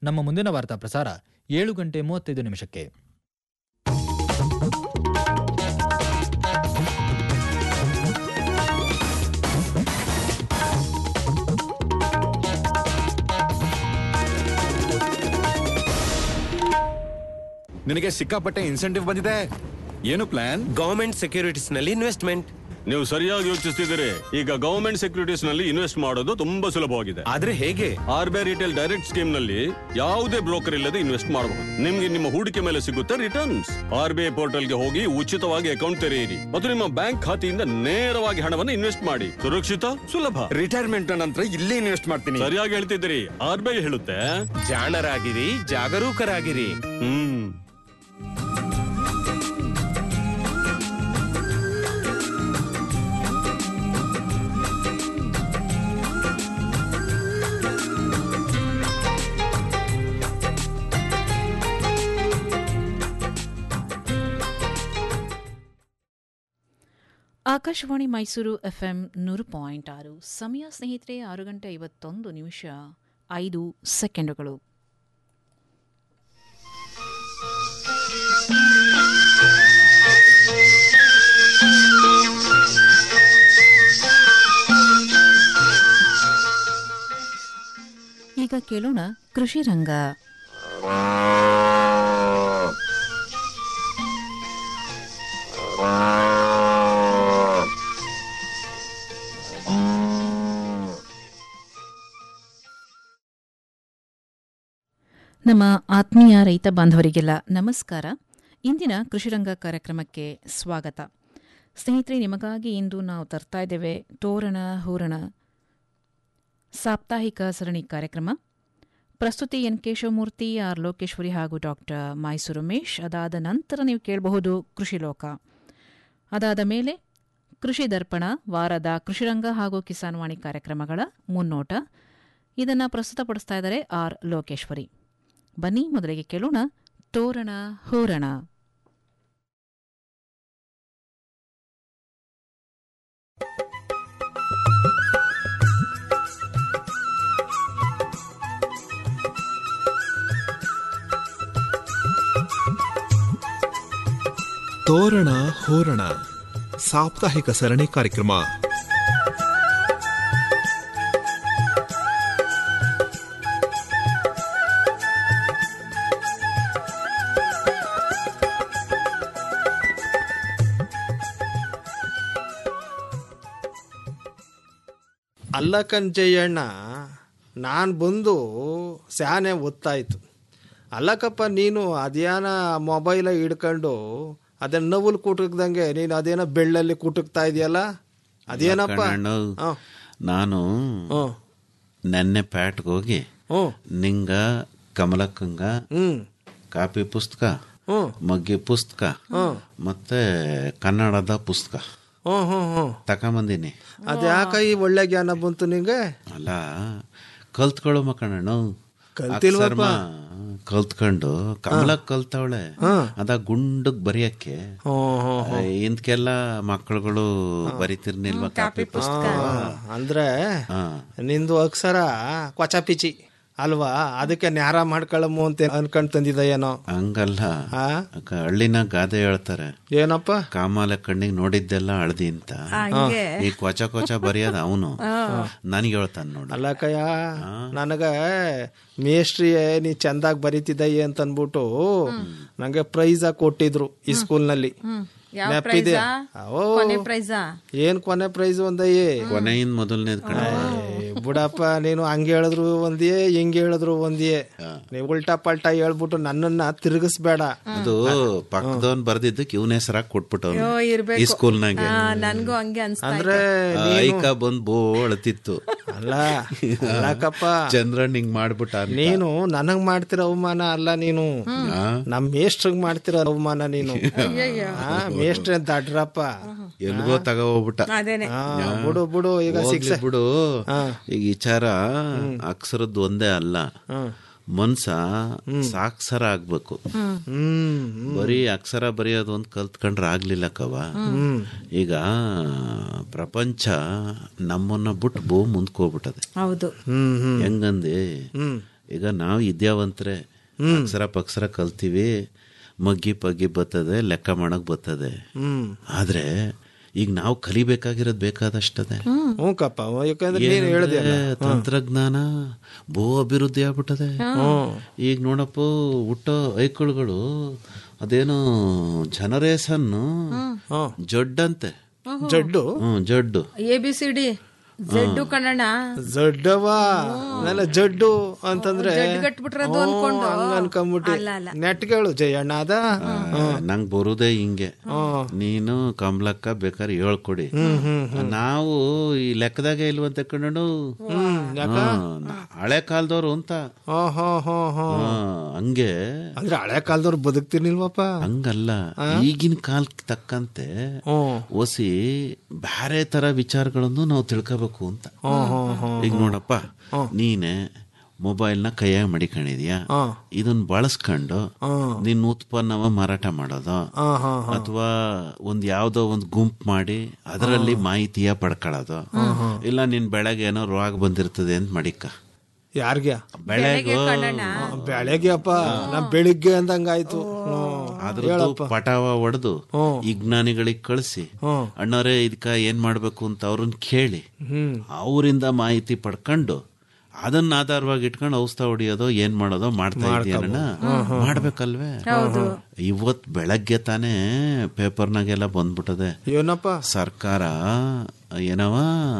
ನಮ್ಮ ಮುಂದಿನ ವಾರ್ತಾ ಪ್ರಸಾರ ಏಳು ಗಂಟೆ ಮೂವತ್ತೈದು ನಿಮಿಷಕ್ಕೆ ನಿನಗೆ ಸಿಕ್ಕಾಪಟ್ಟೆ ಇನ್ಸೆಂಟಿವ್ ಬಂದಿದೆ ಏನು ಪ್ಲಾನ್ ಗವರ್ಮೆಂಟ್ ಸೆಕ್ಯೂರಿಟೀಸ್ ನಲ್ಲಿ ಇನ್ವೆಸ್ಟ್ಮೆಂಟ್ ನೀವು ಸರಿಯಾಗಿ ಯೋಚಿಸ್ತಿದ್ದೀರಿ ಈಗ ಗವರ್ಮೆಂಟ್ ಸೆಕ್ಯೂರಿಟೀಸ್ ನಲ್ಲಿ ಇನ್ವೆಸ್ಟ್ ಮಾಡೋದು ತುಂಬಾ ಸುಲಭವಾಗಿದೆ ಆದ್ರೆ ಹೇಗೆ R B I retail direct scheme ನಲ್ಲಿ ಯಾವುದೇ ಬ್ರೋಕರ್ ಇಲ್ಲದೆ ಇನ್ವೆಸ್ಟ್ ಮಾಡಬಹುದು ನಿಮ್ಗೆ ನಿಮ್ಮ ಹೂಡಿಕೆ ಮೇಲೆ ಸಿಗುತ್ತೆ returns R B I portal ಗೆ ಹೋಗಿ ಉಚಿತವಾಗಿ ಅಕೌಂಟ್ ತೆರೆಯಿರಿ ಮತ್ತು ನಿಮ್ಮ ಬ್ಯಾಂಕ್ ಖಾತೆಯಿಂದ ನೇರವಾಗಿ ಹಣವನ್ನು ಇನ್ವೆಸ್ಟ್ ಮಾಡಿ ಸುರಕ್ಷಿತ ಸುಲಭ ರಿಟೈರ್ಮೆಂಟ್ ನಂತರ ಇಲ್ಲೇ ಇನ್ವೆಸ್ಟ್ ಮಾಡ್ತೀನಿ ಸರಿಯಾಗಿ ಹೇಳ್ತಿದ್ದೀರಿ ಆರ್ ಬಿ ಐ ಹೇಳುತ್ತೆ ಜಾಣರಾಗಿರಿ ಜಾಗರೂಕರಾಗಿರಿ ಹ್ಮ್ ಆಕಾಶವಾಣಿ ಮೈಸೂರು ಎಫ್ಎಂ ನೂರು ಪಾಯಿಂಟ್ ಆರು ಸಮಯ ಸ್ನೇಹಿತರೆ ಆರು ಗಂಟೆ ಐವತ್ತೊಂದು ನಿಮಿಷ ಐದು ಸೆಕೆಂಡುಗಳು ಈಗ ಕೇಳೋಣ ಕೃಷಿ ರಂಗ ನಮ್ಮ ಆತ್ಮೀಯ ರೈತ ಬಾಂಧವರಿಗೆಲ್ಲ ನಮಸ್ಕಾರ ಇಂದಿನ ಕೃಷಿರಂಗ ಕಾರ್ಯಕ್ರಮಕ್ಕೆ ಸ್ವಾಗತ ಸ್ನೇಹಿತರೆ ನಿಮಗಾಗಿ ಇಂದು ನಾವು ತರ್ತಾ ಇದ್ದೇವೆ ತೋರಣ ಹೂರಣ ಸಾಪ್ತಾಹಿಕ ಸರಣಿ ಕಾರ್ಯಕ್ರಮ ಪ್ರಸ್ತುತಿ ಎನ್ ಕೇಶವಮೂರ್ತಿ ಆರ್ ಲೋಕೇಶ್ವರಿ ಹಾಗೂ ಡಾಕ್ಟರ್ ಮೈಸೂರು ಉಮೇಶ್ ಅದಾದ ನಂತರ ನೀವು ಕೇಳಬಹುದು ಕೃಷಿ ಲೋಕ ಅದಾದ ಮೇಲೆ ಕೃಷಿ ದರ್ಪಣ ವಾರದ ಕೃಷಿರಂಗ ಹಾಗೂ ಕಿಸಾನ್ ವಾಣಿ ಕಾರ್ಯಕ್ರಮಗಳ ಮುನ್ನೋಟ ಇದನ್ನು ಪ್ರಸ್ತುತಪಡಿಸ್ತಾ ಇದ್ದಾರೆ ಆರ್ ಲೋಕೇಶ್ವರಿ ಬನ್ನಿ ಮೊದಲಿಗೆ ಕೇಳೋಣ ತೋರಣ ಹೂರಣ ತೋರಣ ಹೋರಣ ಸಾಪ್ತಾಹಿಕ ಸರಣಿ ಕಾರ್ಯಕ್ರಮ ಅಲ್ಲ ಕಂಜಯ್ಯಣ್ಣ ನಾನು ಬಂದು ಸ್ಯಾನೆ ಒತ್ತಾಯ್ತು ಅಲ್ಲಕ್ಕಪ್ಪ ನೀನು ಅದೇನ ಮೊಬೈಲ ಹಿಡ್ಕೊಂಡು ಅದನ್ನ ನವುಲ್ ಕುಟುಕ್ದಂಗೆ ನೀನು ಅದೇನೋ ಬೆಳ್ಳಲ್ಲಿ ಕುಟುಕ್ತಾ ಇದೆಯಲ್ಲ ಅದೇನಪ್ಪ ಕಣಣ್ಣ, ಹ. ನಾನು ಹ್ಮ್. ನೆನ್ನೆ ಪ್ಯಾಟ್ಗೆ ಹೋಗಿ ಹ್ಮ್. ನಿಂಗ ಕಮಲಕ್ಕಂಗ ಹ್ಮ್ ಕಾಪಿ ಪುಸ್ತಕ ಹ್ಮ್. ಮಗ್ಗಿ ಪುಸ್ತಕ ಮತ್ತೆ ಕನ್ನಡದ ಪುಸ್ತಕ ಹ್ಮ್ ಹ್ಮ್ ಹ್ಮ್ ತಕೊಂಬಂದಿನಿ ಅದ್ಯಾಕ ಈ ಒಳ್ಳೆ ಜ್ಞಾನ ಬಂತು ನಿಂಗೆ ಅಲ್ಲ ಕಲ್ತ್ಕೊಳ್ಳೋ ಮಕ್ಕಣ್ಣ ಕಲ್ತಿಲ್ವಪ್ಪ? ಕಲ್ತ್ಕೊಂಡು ಕಮಲಕ್ ಕಲ್ತವಳೆ ಅದ ಗುಂಡಗ್ ಬರೆಯಕ್ಕೆ ಹ್ಮ್ ಹ್ಮ್ ಇಂದ್ಕೆಲ್ಲ ಮಕ್ಕಳುಗಳು ಬರಿತಿರ್ನಿಲ್ವಾ ಕಾಪಿ ಪುಸ್ತಕ ಅಂದ್ರೆ ಹಾ. ನಿಂದು ಅಕ್ಷರ ಕೊಚ ಪಿಚಿ ಅಲ್ವಾ ಅದಕ್ಕೆ ನ್ಯಾರ ಮಾಡ್ಕೊಳ್ಳಮು ಅಂತ ಅನ್ಕೊಂಡ್ ತಂದಿದ ಏನೋ ಹಂಗಲ್ಲ ಹಾ ಅಕ್ಕ, ಹಳ್ಳಿನ ಗಾದೆ ಹೇಳ್ತಾರೆ ಏನಪ್ಪ ಕಾಮಾಲೆ ಕಣ್ಣಿಗೆ ನೋಡಿದ್ದೆಲ್ಲ ಅಳ್ದಿ ಅಂತ ಈ ಕೊಚ ಕೊಚ ಬರೆಯೋದು ಅವನು ನನಗೆ ಹೇಳ್ತಾನೆ ನೋಡು ಅಲ್ಲಕ್ಕಯ್ಯ ನನಗ ಮೇಷ್ಟ್ರಿ ನೀ ಚಂದಾಗ್ ಬರೀತಿದ್ದಯ್ಯ ಅಂತ ಅನ್ಬಿಟ್ಟು ನಂಗೆ ಪ್ರೈಸ್ ಕೊಟ್ಟಿದ್ರು ಈ ಸ್ಕೂಲ್ನಲ್ಲಿ ನೆನಪಿದೆ ಓ ಏನ್ ಕೊನೆ ಪ್ರೈಸ್ ಒಂದಯ್ಯೇ ಕೊನೆಯಿಂದ ಮೊದಲನೇದ್ ಕಣ ಏ, ಬಿಡಪ್ಪ ನೀನು ಹಂಗೆ ಹೇಳಿದ್ರು ಒಂದಿಯೇ ಹಿಂಗೆ ಹೇಳಿದ್ರು ಒಂದಿಯೇ ನೀವು ಉಲ್ಟಾ ಪಲ್ಟಾ ಹೇಳ್ಬಿಟ್ಟು ನನ್ನನ್ನ ತಿರುಗಿಸ್ಬೇಡ ಅದು ಪಕ್ಕದವನ್ ಬರ್ದಿದ್ದಕ್ಕೆ ಇವನ ಹೆಸರಾಗಿ ಕೊಟ್ಬಿಟ್ಟವನು ಈ ಸ್ಕೂಲ್ನಾಗೆ ನನ್ಗೂ ಹಂಗೆ ಅನ್ಸ್ತಾ ಅಂದ್ರೆ ಐಕ ಬಂದ್ ಬೋ ಅಳತಿತ್ತು ಅಲ್ಲ ಅಲ್ಲಕ್ಕಪ್ಪ ಚಂದ್ರನ್ ಹಿಂಗ್ ಮಾಡ್ಬಿಟ್ಟ ಅಂತ. ನೀನು ನನಗ್ ಮಾಡ್ತಿರೋ ಅವಮಾನ ಅಲ್ಲ ನೀನು ಆ? ನಮ್ ಮೇಷ್ಟ್ರಿಗೆ ಮಾಡ್ತಿರೋ ಅವಮಾನ ನೀನು ಆ, ಮೇಷ್ಟ್ರೆ ದಡ್ರಪ್ಪ ಎಲ್ಗೋ ತಗೋ ಹೋಗ್ಬಿಟ್ಟ ಅದೇನೆ ಆ, ಬಿಡು ಬಿಡು ಈಗ ಹೋಗ್ಲಿ ಶಿಕ್ಷೆ ಬಿಡು ಈಗ ವಿಚಾರ ಅಕ್ಷರದ್ದು ಒಂದೇ ಅಲ್ಲ ಮನ್ಸ ಸಾಕ್ಷರ ಆಗ್ಬೇಕು ಹ್ಮ್ ಬರೀ ಅಕ್ಷರ ಬರೆಯೋದು ಒಂದ್ ಕಲ್ತ್ಕೊಂಡ್ರೆ ಆಗ್ಲಿಲ್ಲ ಕವ ಈಗ ಪ್ರಪಂಚ ನಮ್ಮನ್ನ ಬಿಟ್ಟು ಬಹು ಮುಂದ್ಕೋಗ್ಬಿಟ್ಟದೆ ಹೌದು ಹ್ಮ್ ಹ್ಮ್ ಹೆಂಗಂದೆ ಈಗ ನಾವು ವಿದ್ಯಾವಂತರೆ ಅಕ್ಷರ ಪಕ್ಷರ ಕಲ್ತೀವಿ ಮಗ್ಗಿ ಪಗ್ಗಿ ಬರ್ತದೆ ಲೆಕ್ಕ ಮಾಡಕ್ ಬರ್ತದೆ ಹ್ಮ್ ಆದ್ರೆ ಈಗ ನಾವು ಕಲಿಬೇಕಾಗಿರೋದು ಬೇಕಾದಷ್ಟದೆ ಹ್ಞೂ ಕಪ್ಪ ಯಾಕಂದ್ರೆ ನೀನು ಹೇಳ್ದೆ ಏನಂದ್ರೆ ತಂತ್ರಜ್ಞಾನ ಭೂ ಅಭಿವೃದ್ಧಿ ಆಗ್ಬಿಟ್ಟದೆ ಈಗ ನೋಡಪ್ಪ ಹುಟ್ಟೋ ಐಕಳುಗಳು ಅದೇನೋ ಜನರೇಷನ್ ಜಡ್ಡಂತೆ ಜಡ್ಡು ಹ್ಮ್ Z A B C D Z ಕಣಣ್ಣ ಜಡ್ಡವಾ ಆಮೇಲೆ ಜಡ್ಡು ಅಂತಂದ್ರೆ ಗಟ್ಬಿಟ್ರದು ಹ್ಞೂ, ಅನ್ಕೊಂಡು ಹಂಗ್ ಅನ್ಕೊಂಬಿಟ್ಟಿ ಅಲ್ಲ, ಅಲ್ಲ. ನೆಟ್ಗಳು ಜಯಣ್ಣ ಅದ ನಂಗ್ ಬರುದೇ ಹಿಂಗೆ ನೀನು ಕಮಲಕ್ಕ ಬೇಕಾದ್ರೆ ಹೇಳ್ಕೊಡಿ ನಾವು ಈ ಲೆಕ್ಕದಾಗೆ ಇಲ್ವಂತ ಕಣ್ಣು ಹಳೆ ಕಾಲದವ್ರು ಅಂತ ಹಾ ಹಾ ಹಾ ಹಾ ಹಾ, ಹಂಗೆ ಅಂದ್ರೆ ಹಳೆ ಕಾಲದವ್ರು ಬದುಕ್ತಿರ್ನಿಲ್ವಪ್ಪ ಹಂಗಲ್ಲ ಈಗಿನ ಕಾಲಕ್ಕೆ ತಕ್ಕಂತೆ ಹ್ಮ್ ಓಸಿ ಬ್ಯಾರೆ ತರ ವಿಚಾರಗಳನ್ನು ನಾವು ತಿಳ್ಕೋಬೇಕು ಅಂತ ಈಗ ನೋಡಪ್ಪ ನೀನೆ ಮೊಬೈಲ್ನ ಕೈಯಾಗ ಮಡಿಕೊಂಡಿದ್ಯಾ ಇದನ್ನ ಬಳಸ್ಕೊಂಡು ನಿನ್ನ ಉತ್ಪನ್ನವ ಮಾರಾಟ ಮಾಡೋದು ಅಥವಾ ಒಂದ್ ಯಾವ್ದೋ ಒಂದ್ ಗುಂಪು ಮಾಡಿ ಅದರಲ್ಲಿ ಮಾಹಿತಿಯ ಪಡ್ಕೊಳ್ಳೋದು ಇಲ್ಲ ನಿನ್ ಬೆಳಗ್ಗೆ ಏನೋ ರೋಗ ಬಂದಿರ್ತದೆ ಅಂತ ಮಡಿಕ ಯಾರ್ಗೆ ಬೆಳಗ್ಗೆ ಬೆಳಗ್ಗೆ ಅಪ್ಪ ನಮ್ ಬೆಳಿಗ್ಗೆ ಅಂದಂಗಾಯ್ತು ಹ್ಮ್. ಅದ್ರದ್ದು ಪಟಾವ ಹೊಡೆದು ವಿಜ್ಞಾನಿಗಳಿಗೆ ಕಳಿಸಿ ಅಣ್ಣರೇ ಇದಕ್ಕ ಏನ್ ಮಾಡ್ಬೇಕು ಅಂತ ಅವ್ರನ್ನ ಕೇಳಿ ಅವರಿಂದ ಮಾಹಿತಿ ಪಡ್ಕೊಂಡು ಅದನ್ನ ಆಧಾರವಾಗಿ ಇಟ್ಕೊಂಡು ಔಷಧ ಹೊಡಿಯೋದು ಏನ್ ಮಾಡೋದೋ ಮಾಡ್ತಾ ಇದೆಯಣ್ಣ ಮಾಡ್ಬೇಕಲ್ವೇ ಇವತ್ ಬೆಳಗ್ಗೆ ತಾನೇ ಪೇಪರ್ನಾಗೆಲ್ಲ ಬಂದ್ಬಿಟ್ಟದೆ ಏನಪ್ಪ ಸರ್ಕಾರ ಏನವ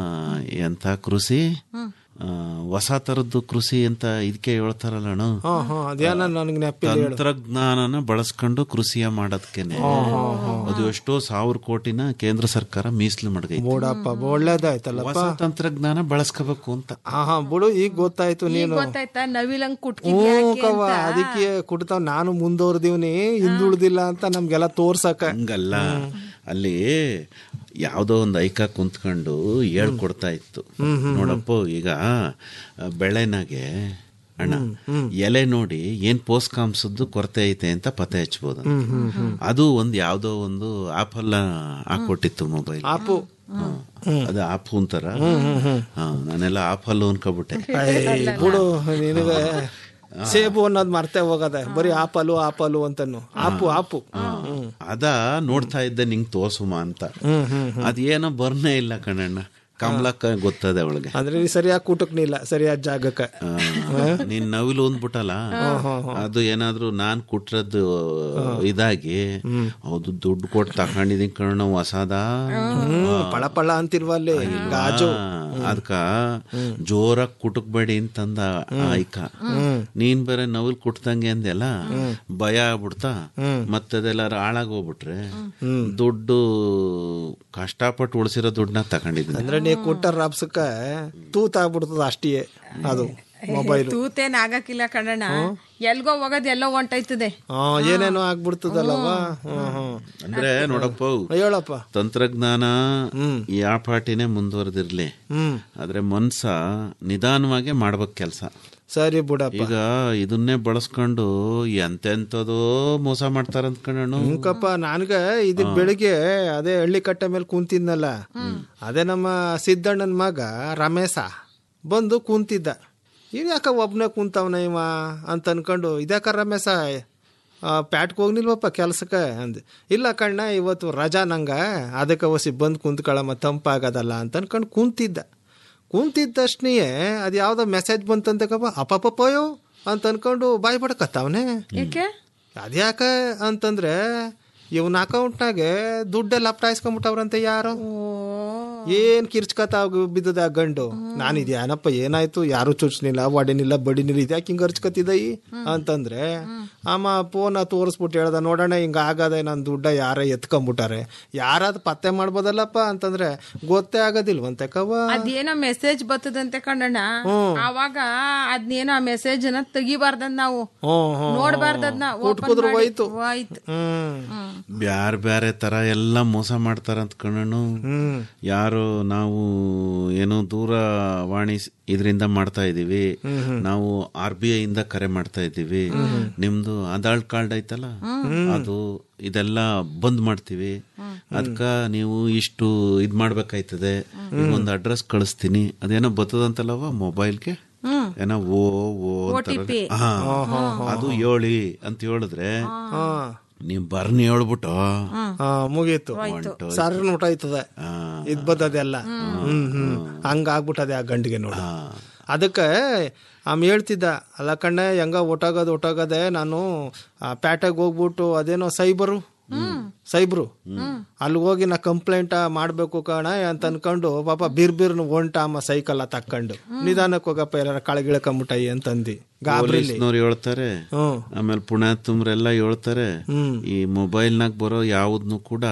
ಎಂತ ಕೃಷಿ ಆ, ಹೊಸ ತರದ್ದು ಕೃಷಿ ಅಂತ ಇದಕ್ಕೆ ಹೇಳ್ತಾರಲ್ಲ ಅಣ್ಣ ಹಾ ಹಾ ಅದೇನ ನನಗೆ ನೆನಪಿಲ್ಲ ಹೇಳು ತಂತ್ರಜ್ಞಾನನ ಬಳಸ್ಕೊಂಡು ಕೃಷಿಯ ಮಾಡೋದಕ್ಕೇನೆ ಅದು ಎಷ್ಟೋ ಸಾವಿರ ಕೋಟಿನ ಕೇಂದ್ರ ಸರ್ಕಾರ ಮೀಸಲು ಮಡಗೈತೆ ಬೋಡಪ್ಪ ಒಳ್ಳೇದಾಯ್ತಲ್ಲಪ್ಪ ಹೊಸ ತಂತ್ರಜ್ಞಾನ ಬಳಸ್ಕೋಬೇಕು ಅಂತ ಹಾ ಹಾ ಬಿಡು ಈಗ ಗೊತ್ತಾಯ್ತು ನೀನು ಗೊತ್ತಾಯ್ತಾ ನವಿಲಂಗ್ ಹ್ಞೂ ಕುಟ್ಕಿದ್ಯಾಕೆ ಕವ್ವ ಅದಕ್ಕೆ ಕುಡ್ತಾವ್ ನಾನು ಮುಂದುವರ್ದಿವ್ನಿ ಹಿಂದುಳ್ದಿಲ್ಲ ಅಂತ ನಮ್ಗೆಲ್ಲ ತೋರ್ಸಕ ಹಂಗಲ್ಲ ಅಲ್ಲಿ ಯಾವ್ದೋ ಒಂದು ಐಕ ಕುಂತ್ಕೊಂಡು ಹೇಳ್ಕೊಡ್ತಾ ಇತ್ತು ನೋಡಪ್ಪ ಈಗ ಆ, ಬೆಳೆನಾಗೆ ಅಣ್ಣ ಎಲೆ ನೋಡಿ ಏನ್ ಪೋಷಕಾಂಶದ್ದು ಕೊರತೆ ಐತೆ ಅಂತ ಪತ್ತೆ ಹಚ್ಬೋದು ಅದು ಒಂದ್ ಯಾವ್ದೋ ಒಂದು ಆಪಲ್ ಹಾಕೊಟ್ಟಿತ್ತು ಮೊಬೈಲ್ ಆಪು ಅದು ಆಪು ಅಂತಾರ ಹಾ, ನಾನೆಲ್ಲ ಆಪಲ್ ಅನ್ಕೊಬಿಟ್ಟೆ ಐ, ಬಿಡು ನಿನಗೆ ಸೇಬು ಅನ್ನೋದು ಮರ್ತೆ ಹೋಗದೆ ಬರೀ ಆಪಲು ಆಪಲು ಅಂತನು ಆಪು ಆಪು ಹ್ಮ್ ಅದ ನೋಡ್ತಾ ಇದ್ದೆ ನಿಂಗ್ ತೋಸುಮ ಅಂತ ಅದೇನೋ ಬರ್ನೇ ಇಲ್ಲ ಕಣಣ್ಣ ಕಮಲಕ್ಕ ಗೊತ್ತದೆ ಅವಳಿಗೆ ಅಂದ್ರೆ ನೀ ಸರಿಯಾಗಿ ಕೂಟಕ್ಕೆ ನಿಲ್ಲ ಸರಿಯಾದ ಜಾಗಕ್ಕೆ ನೀನ್ ನವಿಲು ಅಂದ್ಬಿಟ್ಟಲ್ಲ ಅದು ಏನಾದ್ರು ನಾನ್ ಕುಟ್ರದ್ದು ಇದಾಗಿ ಹೌದು ದುಡ್ಡು ಕೊಟ್ಟು ತಕೊಂಡಿದೀನಿ ಕಣ ಹೊಸದ ಪಳ ಪಳ ಅಂತಿಲ್ವಲ್ಲಿ ಗಾಜು ಅದಕ್ಕ ಜೋರಾಗಿ ಕುಟುಕ್ಬೇಡಿ ಅಂತಂದ ಐಕ ನೀನ್ ಬೇರೆ ನವಿಲ್ ಕುಟ್ದಂಗೆ ಅಂದೆಲ್ಲ ಭಯ ಆಗ್ಬಿಡ್ತಾ ಮತ್ತದೆಲ್ಲಾರು ಹಾಳಾಗೋಗ್ಬಿಟ್ರೆ ದುಡ್ಡು ಕಷ್ಟಪಟ್ಟು ಉಳಿಸಿರೋ ದುಡ್ಡನ್ನ ತಕೊಂಡಿದ್ದೀನಿ ಅಂದ್ರೆ ನೀ ಕೂಟ ರಾಪ್ಸಕ್ಕ ತೂತ್ ಆಗ್ಬಿಡ್ತದ ಅಷ್ಟೇ ಅದು ಮೊಬೈಲ್ ತೂತೇನ್ ಆಗಕ್ಕಿಲ್ಲ ಕಣಣ್ಣ ಎಲ್ಗೋ ಹೋಗೋದ್ ಎಲ್ಲೋ ಹೊಂಟೈತದೆ ಹಾ ಏನೇನೋ ಆಗ್ಬಿಡ್ತದಲ್ಲವ ಹ್ಮ್ ಹ್ಮ್ ಅಂದ್ರೆ ನೋಡಪ್ಪ ಹೇಳಪ್ಪ ತಂತ್ರಜ್ಞಾನ ಯಾವ ಪಾಟಿನೇ ಮುಂದುವರೆದಿರ್ಲಿ ಹ್ಮ್ ಆದ್ರೆ ಮನ್ಸ ನಿಧಾನವಾಗಿ ಮಾಡ್ಬೇಕು ಕೆಲಸ ಸರಿ ಬಿಡಪ್ಪ ಈಗ ಇದನ್ನೇ ಬಳಸ್ಕೊಂಡು ಎಂತೆಂತದೋ ಮೋಸ ಮಾಡ್ತಾರ ಅಂದ್ಕೊಂಡಣ್ಣು ಹುಂಕಪ್ಪ ನನ್ಗ ಇದು ಬೆಳಿಗ್ಗೆ ಅದೇ ಹಳ್ಳಿ ಕಟ್ಟೆ ಮೇಲೆ ಕುಂತಿದ್ನಲ್ಲ ಅದೇ ನಮ್ಮ ಸಿದ್ದಣ್ಣನ ಮಗ ರಮೇಶ ಬಂದು ಕುಂತಿದ್ದ ಇದು ಯಾಕ ಒಬ್ನೇ ಕುಂತವನ ಇವ ಅಂತ ಅನ್ಕೊಂಡು ಇದ್ಯಾಕ ರಮೇಶ ಪ್ಯಾಟ್ಗೆ ಹೋಗ್ನಿಲ್ವಪ್ಪ ಕೆಲ್ಸಕ್ಕೆ ಅಂದೆ ಇಲ್ಲ ಕಣ್ಣ ಇವತ್ತು ರಜಾ ನಂಗ ಅದಕ್ಕೆ ಒಸಿ ಬಂದು ಕುಂತ್ಕೊಳ್ಳಮ್ಮ ತಂಪಾಗದಲ್ಲ ಅಂತ ಅನ್ಕೊಂಡು ಕುಂತಿದ್ದ ಕುಂತಿದ್ದಷ್ಟನೇ ಅದು ಯಾವುದೋ ಮೆಸೇಜ್ ಬಂತಂತಕಪ್ಪ ಅಪ್ಪಪ್ಪಯ್ಯೋ ಅಂತ ಅನ್ಕೊಂಡು ಬಾಯ್ ಬಡ್ಕತ್ತವನೇ ಯಾಕೆ ಅದ್ಯಾಕ ಅಂತಂದ್ರೆ ಇವನ ಅಕೌಂಟ್ನಾಗೆ ದುಡ್ಡೆಲ್ಲ ಅಪ್ಟಾಯಿಸ್ಕೊಂಬಿಟ್ಟವ್ರಂತೆ ಯಾರು ಏನ್ ಕಿರ್ಚ್ಕತಾವ್ ಬಿದ್ದದ ಆ ಗಂಡು ನಾನು ಇದ್ಯಾನಪ್ಪ ಏನಾಯ್ತು ಯಾರು ಚುಚ್ನಿಲ್ಲ ಒಡೆನಿಲ್ಲ ಬಡಿನಿಲ್ಲ ಇದ್ಯಾಕೆ ಹಿಂಗ್ ಹರ್ಚ್ಕತಿದಯಿ ಅಂತಂದ್ರೆ ಅಮ್ಮ ಫೋನ್ ತೋರಿಸ್ಬಿಟ್ಟು ಹೇಳ್ದ ನೋಡೋಣ ಹಿಂಗ ಆಗದೆ ನನ್ ದುಡ್ಡ ಯಾರ ಎತ್ಕೊಂಬಿಟ್ಟಾರೆ ಯಾರಾದ್ ಪತ್ತೆ ಮಾಡ್ಬೋದಲ್ಲಪ್ಪ ಅಂತಂದ್ರೆ ಗೊತ್ತೇ ಆಗೋದಿಲ್ವಂತೆ ಕವ್ವ ಅದೇನೋ ಮೆಸೇಜ್ ಬರ್ತದಂತೆ ಕಣ್ಣಣ್ಣ ಅವಾಗ ಅದ್ನೇನೋ ಆ ಮೆಸೇಜ್ ನ ತೆಗಿಬಾರ್ದಂದ್ ನಾವು ಹ್ಮ್ ಹ್ಮ್ ನೋಡ್ಬಾರ್ದದ್ನ ಕುಟ್ಕುದ್ರು ಹೋಯ್ತು ಹೋಯ್ತು ಹ್ಮ್ ಬ್ಯಾರೆ ಬ್ಯಾರೆ ತರ ಎಲ್ಲ ಮೋಸ ಮಾಡ್ತಾರ ಅಂತ ಕಣ್ಣು ಯಾರು ನಾವು ಏನೋ ದೂರವಾಣಿ ಇದರಿಂದ ಮಾಡ್ತಾ ಇದೀವಿ ನಾವು ಆರ್ ಬಿ ಐ ಇಂದ ಕರೆ ಮಾಡ್ತಾ ಇದ್ದೀವಿ ನಿಮ್ದು ಆಧಾರ್ ಕಾರ್ಡ್ ಐತಲ್ಲ ಅದು ಇದೆಲ್ಲ ಬಂದ್ ಮಾಡ್ತೀವಿ ಅದಕ್ಕ ನೀವು ಇಷ್ಟು ಇದ್ ಮಾಡ್ಬೇಕಾಯ್ತದೆ ಈಗ ಒಂದು ಅಡ್ರೆಸ್ ಕಳಿಸ್ತೀನಿ ಅದೇನೋ ಬರ್ತದಂತಲ್ಲವ ಮೊಬೈಲ್ಗೆ ಏನೋ ಓ ಓ ಅಂತಾರಲ್ಲ. ಹಾ. ಅದು ಹೇಳಿ ಅಂತ ಹೇಳಿದ್ರೆ ನೀವ್ ಬರ್ನಿ ಹೇಳ್ಬಿಟ್ಟು ಹಾ ಮುಗೀತು ಸರ್ ಊಟಾಯ್ತದೆ ಇದ್ ಬದ್ದದೆಲ್ಲ ಹ್ಮ್ ಹ್ಮ್ ಹಂಗ ಆಗ್ಬಿಟ್ಟದೆ ಆ ಗಂಡಿಗೆ ನೋಡಿ ಅದಕ್ಕೆ ಆಮ್ ಹೇಳ್ತಿದ್ದ ಅಲ್ಲ ಕಣ್ಣೆ ಹೆಂಗ ಒಟ್ಟಾಗದು ಒಟ್ಟಾಗದೆ ನಾನು ಆ ಪ್ಯಾಟೆಗೆ ಹೋಗ್ಬಿಟ್ಟು ಅದೇನೋ ಸೈಬರು ಸೈಬ್ರು ಅಲ್ಲಿ ಹೋಗಿ ನಾ ಕಂಪ್ಲೇಂಟ್ ಮಾಡ್ಬೇಕು ಕಣ ಅಂತ ಅನ್ಕೊಂಡು ಪಾಪ ಬಿರ್ ಬಿರ್ನು ಒಂಟ ಅಮ್ಮ ಸೈಕಲ್ ತಕ್ಕೊಂಡು ನಿಧಾನಕ್ಕೆ ಹೋಗಪ್ಪ ಎಲ್ಲಾರ ಕಳಗಿಳಕಂಬಿಟ್ಟೈ ಅಂತಂದಿ ಗಾಬ್ರಿಲಿ ಪೊಲೀಸ್ನವ್ರು ಹೇಳ್ತಾರೆ ಹ್ಮ್ ಆಮೇಲೆ ಪುಣ್ಯಾತುಮ್ರೆಲ್ಲ ಹೇಳ್ತಾರೆ ಈ ಮೊಬೈಲ್ನಾಗ ಬರೋ ಯಾವ್ದನ್ನು ಕೂಡ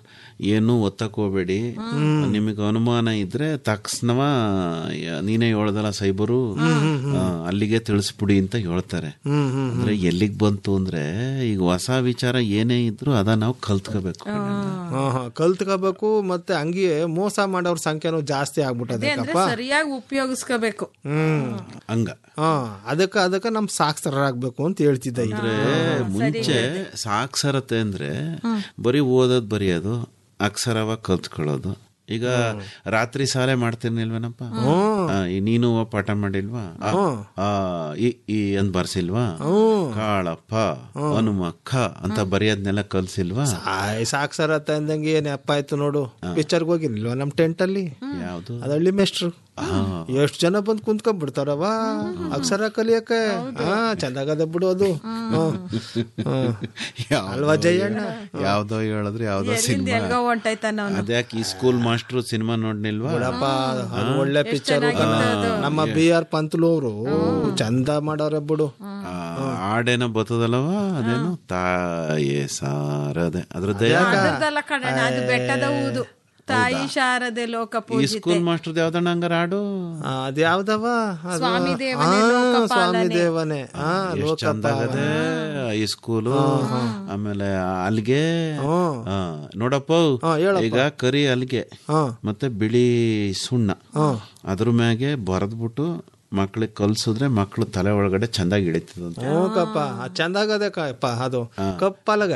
ಏನು ಒತ್ತಕ್ ಹೋಗ್ಬೇಡಿ ನಿಮಗೆ ಅನುಮಾನ ಇದ್ರೆ ತಕ್ಷಣವ ಯ- ನೀನೇ ಹೇಳ್ದಲ್ಲ ಸೈಬರು ಆ, ಅಲ್ಲಿಗೆ ತಿಳಿಸ್ಬಿಡಿ ಅಂತ ಹೇಳ್ತಾರೆ ಅಂದ್ರೆ ಎಲ್ಲಿಗ್ ಬಂತು ಅಂದ್ರೆ ಈಗ ಹೊಸ ವಿಚಾರ ಏನೇ ಇದ್ರು ಅದ ನಾವು ಕಲ್ತ್ಕೋಬೇಕು ಹಾ ಹಾ ಕಲ್ತ್ಕೋಬೇಕು ಮತ್ತೆ ಹಂಗೆ ಮೋಸ ಮಾಡೋರ್ ಸಂಖ್ಯೆನೂ ಜಾಸ್ತಿ ಆಗ್ಬಿಟ್ಟದೆ ಅಂದ್ರೆ ಸರಿಯಾಗಿ ಉಪಯೋಗಿಸ್ಕೋಬೇಕು ಹ್ಮ್ ಹಂಗ ಹಾ ಅದಕ್ಕ ಅದಕ್ಕ ನಮ್ ಸಾಕ್ಷರರಾಗ್ಬೇಕು ಅಂತ ಹೇಳ್ತಿದ್ದ ಈಗ ಅಂದ್ರೆ ಮುಂಚೆ ಸಾಕ್ಷರತೆ ಅಂದ್ರೆ ಬರೀ ಓದೋದ್ ಬರೆಯೋದು ಅಕ್ಷರವ ಕಲ್ತ್ಕೊಳ್ಳೋದು ಈಗ ರಾತ್ರಿ ಸಾಲೆ ಮಾಡ್ತಿರ್ನಿಲ್ವೇನಪ್ಪ ಆ, ಈ ನೀನು ಪಾಠ ಮಾಡಿಲ್ವಾ ಆ, ಆ, ಈ ಈ ಅಂತ ಬರ್ಸಿಲ್ವಾ ಕಾಳಪ್ಪ ಹನುಮಕ್ಕ ಅಂತ ಬರೆಯೋದ್ನೆಲ್ಲ ಕಲ್ಸಿಲ್ವಾ ಆಯ್ ಸಾಕ್ಷರತೆ ಅಂದಂಗೆ ಏನ್ ಅಪ್ಪ ಆಯ್ತು ನೋಡು ಪಿಕ್ಚರ್ಗೆ ಹೋಗಿರ್ಲಿಲ್ವಾ ನಮ್ ಟೆಂಟ್ ಅಲ್ಲಿ ಯಾವ್ದು ಅದ್ ಹಳ್ಳಿ ಮೇಷ್ಟ್ರು ಎಷ್ಟ್ ಜನ ಬಂದ್ ಕುಂತ್ಕೊಂಡ್ ಬಿಡ್ತಾರವ ಅಕ್ಷರ ಕಲಿಯಕ್ಕೆ ಹಾ ಚಂದಾಗದ ಬಿಡು ಅದು ಹ್ಮ್. ಹ್ಮ್. ಯಾವ್ದೋ- ಅಲ್ವಾ ಜಯಣ್ಣ ಯಾವ್ದೋ ಹೇಳಿದ್ರೆ ಯಾವ್ದೋ ಎಲ್ಲಿಂದ ಸಿನಿಮಾ ಎಲ್ಗೋ ಹೊಂಟೈತಾನ ಅವನು ಅದ್ಯಾಕೆ ಈ ಸ್ಕೂಲ್ ಮಾಸ್ಟ್ರು ಸಿನಿಮಾ ನೋಡ್ನಿಲ್ವಾ ಬಿಡಪ್ಪ ಅದು ಒಳ್ಳೆ ಪಿಕ್ಚರ್ ನಮ್ಮ ಬಿ ಆರ್ ಪಂತ್ಲು ಅವರು ಚಂದ ಮಾಡವ್ರೆ ಬಿಡು ಆ, ಹಾಡೇನೋ ಬರ್ತದಲ್ಲವ ಅದೇನು ತಾಯೇ ಸಾರದೆ ಅದ್ರದ್ದೇ ಅದಲ್ಲ ಕಣಣ್ಣ ಅದು ಬೆಟ್ಟದ ಊದು ತಾಯಿ ಶಾರದೆ ಲೋಕ ಈ ಪೂಜಿತೆ ಸ್ಕೂಲ್ ಮಾಸ್ಟರ್ ಯಾವ್ದಣ್ಣ ಹಂಗಾರ ಹಾಡು ಆ, ಅದ್ಯಾವ್ದವ ಅದು- ಸ್ವಾಮಿ ದೇವನೇ ಆ, ಲೋಕಪಾಲನೆ. ಸ್ವಾಮಿ ದೇವನೇ ಹಾ ಎಷ್ಟ್ ಚಂದ ಆಗದೆ ಈ ಸ್ಕೂಲು ಆಮೇಲೆ ಅಲ್ಗೆ ಆ, ನೋಡಪ್ಪ ಈಗ ಕರಿ ಅಲ್ಗೆ ಮತ್ತೆ ಬಿಳಿ ಸುಣ್ಣ ಅದ್ರ ಮ್ಯಾಗೆ ಬರದ್ಬಿಟ್ಟು ಮಕ್ಳಿಗೆ ಕಲ್ಸಿದ್ರೆ ಮಕ್ಳು ತಲೆ ಒಳಗಡೆ ಚಂದಾಗಿ ಇಳಿತದಂತ ಹ್ಞೂ ಕಪ್ಪ ಅದ್ ಚಂದಾಗದೆ ಕಪ್ಪ ಅದು ಕಪ್ಪಲಗ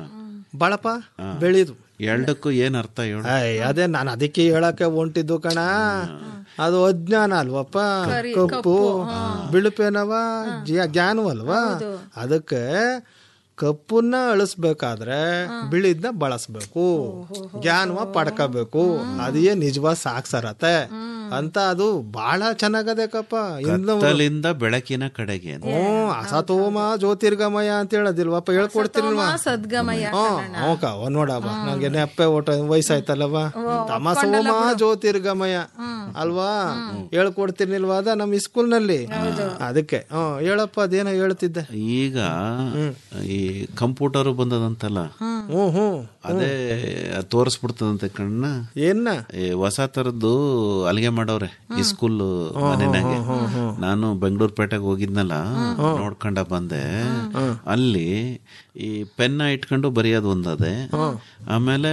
ಬಳಪ ಬೆಳಿದು ಎರಡಕ್ಕೂ ಏನ್ ಅರ್ಥ ಹೇಳು ಅಯ್ಯ ಅದೇ ನಾನು ಅದಕ್ಕೆ ಹೇಳಕ್ಕೆ ಹೊಂಟಿದ್ದು ಕಣ ಅದು ಅಜ್ಞಾನ ಅಲ್ವಪ್ಪ ಕಪ್ಪು ಬಿಳುಪೇನವ ಜ್ಞಾ- ಜ್ಞಾನವಲ್ವಾ ಅದಕ್ಕೆ ಕಪ್ಪನ್ನ ಅಳಿಸ್ಬೇಕಾದ್ರೆ ಬಿಳಿದ್ನ ಬಳಸ್ಬೇಕು ಜ್ಞಾನವ ಪಡ್ಕೋಬೇಕು ಅದೇ ನಿಜವಾದ ಸಾಕ್ಷರತೆ ಅಂತ ಅದು ಬಹಳ ಚೆನ್ನಾಗದೆ ಕಪ್ಪ ಇನ್ನು ಕತ್ತಲಿಂದ ಬೆಳಕಿನ ಕಡೆಗೆ ಅಂತ. ಹ್ಮ್ ಅಸತೋಮ ಜ್ಯೋತಿರ್ಗಮಯ ಅಂತ ಹೇಳೋದಿಲ್ವಪ್ಪ ಹೇಳ್ಕೊಡ್ತಿರ್ಲ್ವಾ ಸದ್ಗಮಯ ಓಕ ನೋಡಪ್ಪ ನಂಗೆ ನೆಪ್ಪೆ ಓಟ ವಯಸ್ಸಾಯ್ತಲ್ಲವ ತಮಸೋಮ ಜ್ಯೋತಿರ್ಗಮಯ ಅಲ್ವಾ ಹೇಳ್ಕೊಡ್ತಿರ್ನಿಲ್ವಾ ಅದ ನಮ್ಮ ಸ್ಕೂಲ್ ನಲ್ಲಿ ಅದಕ್ಕೆ ಹ್ಮ್ ಹೇಳಪ್ಪ ಅದೇನೋ ಹೇಳ್ತಿದ್ದೆ ಈಗ ಈ ಕಂಪ್ಯೂಟರ್ ಬಂದದಂತಲ್ಲ ಹ್ಮ್ ಹ್ಮ್ ಅದೇ ತೋರಿಸ್ಬಿಡ್ತದಂತೆ ಕಣ್ಣ ಏನ್ನ ಈ ಹೊಸ ತರದ್ದು ಅಲ್ಲಿಗೆ ಮಾಡವ್ರೆ ಈ ಸ್ಕೂಲ್ ಮನೆನಾಗೆ ನಾನು ಬೆಂಗಳೂರು ಪೇಟೆಗೆ ಹೋಗಿದ್ನಲ್ಲ ನೋಡ್ಕೊಂಡ ಬಂದೆ ಅಲ್ಲಿ ಈ ಪೆನ್ನ ಇಟ್ಕೊಂಡು ಬರೆಯೋದು ಒಂದದೆ ಆಮೇಲೆ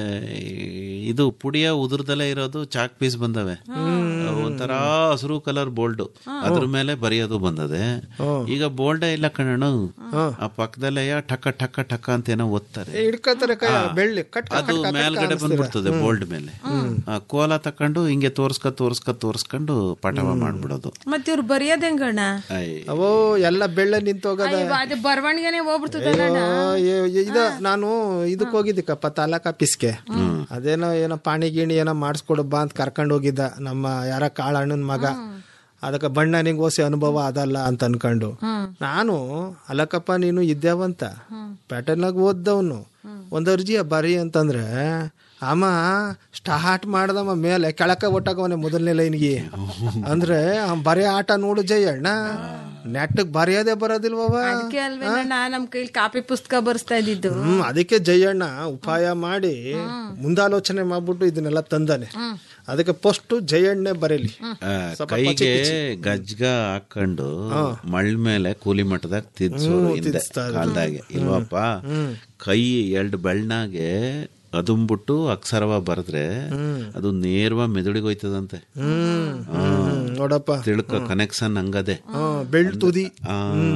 ಈ- ಇದು ಪುಡಿಯ ಉದುರ್ದಲ್ಲೇ ಇರೋದು ಚಾಕ್ ಪೀಸ್ ಬಂದವೆ ಒಂಥರ ಹಸಿರು ಕಲರ್ ಬೋಲ್ಡ್ ಅದ್ರ ಮೇಲೆ ಬರೆಯೋದು ಬಂದದೆ ಈಗ ಬೋಲ್ಡೇ ಇಲ್ಲ ಕಣ್ಣು ಆ ಪಕ್ಕದಲ್ಲೇ ಟಕ ಟಕ ಟಕ ಅಂತ ಏನೋ ಓದ್ತಾರೆ ಹಿಡ್ಕತಾರೆ ಕೈ ಬೆಳ್ಳಿ ಕಟ್ ಅದು ಮೇಲ್ಗಡೆ ಬಂದ್ಬಿಡ್ತದೆ ಬೋಲ್ಡ್ ಮೇಲೆ ಆ, ಕೋಲ ತಕೊಂಡು ಹಿಂಗೆ ತೋರ್ಸ್ಕ ತೋರ್ಸ್ಕ ತೋರ್ಸ್ಕೊಂಡು ಪಾಠವ ಮಾಡ್ಬಿಡೋದು ಮತ್ತೆ ಇವ್ರು ಬರೆಯೋದ್ ಹೆಂಗಣ್ಣ ಐ, ಅವೋ ಎಲ್ಲ ಬೆಳ್ಳೆ ನಿಂತೋಗದ ಅಯ್ಯೋ, ಅದು ಬರವಣಿಗೆನೆ ಹೋಗ್ಬಿಡ್ತದಲ್ಲ ಅಯ್ಯೋ, ಏ- ಇದ ನಾನು ಇದಕ್ ಹೋಗಿದ್ದಕ್ಕಪ್ಪ ತಾಲೂಕ್ ಆಫೀಸ್ಗೆ ಅದೇನೋ ಏನೋ ಪಾಣಿ ಗಿಣಿ ಏನೋ ಮಾಡಿಸ್ಕೊಡು ಬಾ ಅಂತ ಕರ್ಕೊಂಡು ಹೋಗಿದ್ದ ನಮ್ಮ ಯಾರ ಕಾಳ ಅಣ್ಣನ ಮಗ ಅದಕ್ಕೆ ಬಣ್ಣ ನಿಂಗೆ ಓಸಿ ಅನುಭವ ಅದಲ್ಲ ಅಂತ ಅನ್ಕೊಂಡು ನಾನು ಅಲ್ಲಕ್ಕಪ್ಪ ನೀನು ಇದ್ದೇವಂತ ಪ್ಯಾಟರ್ನಾಗ ಓದ್ದವನು ಒಂದು ಅರ್ಜಿಯ ಬರಿ ಅಂತಂದ್ರೆ ಅಮ್ಮ ಸ್ಟಾರ್ಟ್ ಮಾಡ್ದಮ್ಮ ಮೇಲೆ ಕೆಳಕ ಒಟ್ಟಾಗವನೆ ಮೊದಲನೇ ಲೈನ್ಗೆ ಅಂದ್ರೆ ಅವ್ನ್ ಬರೀ ಆಟ ನೋಡು ಜಯಣ್ಣ ನೆಟ್ಟಗ್ ಬರೆಯೋದೇ ಬರೋದಿಲ್ವವ ಅದಕ್ಕೆ ಅಲ್ವೇನಣ್ಣ ನಮ್ ಕೈಲಿ ಕಾಪಿ ಪುಸ್ತಕ ಬರ್ಸ್ತಾ ಇದ್ದಿದ್ದು ಹ್ಮ್ ಅದಕ್ಕೆ ಜಯಣ್ಣ ಉಪಾಯ ಮಾಡಿ ಮುಂದಾಲೋಚನೆ ಮಾಡ್ಬಿಟ್ಟು ಇದನ್ನೆಲ್ಲ ತಂದಾನೆ ಅದಕ್ಕೆ ಫಸ್ಟ್ ಜಯಣ್ಣೆ ಬರೀಲಿ ಆ, ಕೈಗೆ ಗಜ್ಗ ಹಾಕೊಂಡು ಮಳ್ ಮೇಲೆ ಕೂಲಿ ಮಟ್ಟದಾಗ ತಿನ್ಸೋರು ಹಿಂದೆ ಕಾಲ್ದಾಗೆ ಇಲ್ವಪ್ಪ ಕೈ ಎರಡು ಬೆಳ್ಳನಾಗೆ ಅದುಂಬಿಟ್ಟು ಅಕ್ಷರವ ಬರೆದ್ರೆ ಅದು ನೇರವ ಮೆದುಳಿಗೆ ಹೋಯ್ತದಂತೆ ಹ್ಮ್ ನೋಡಪ್ಪ ತಿಳ್ಕೊ ಕನೆಕ್ಷನ್ ಹಂಗದೆ ಬೆಳ್ ತುದಿ ಆ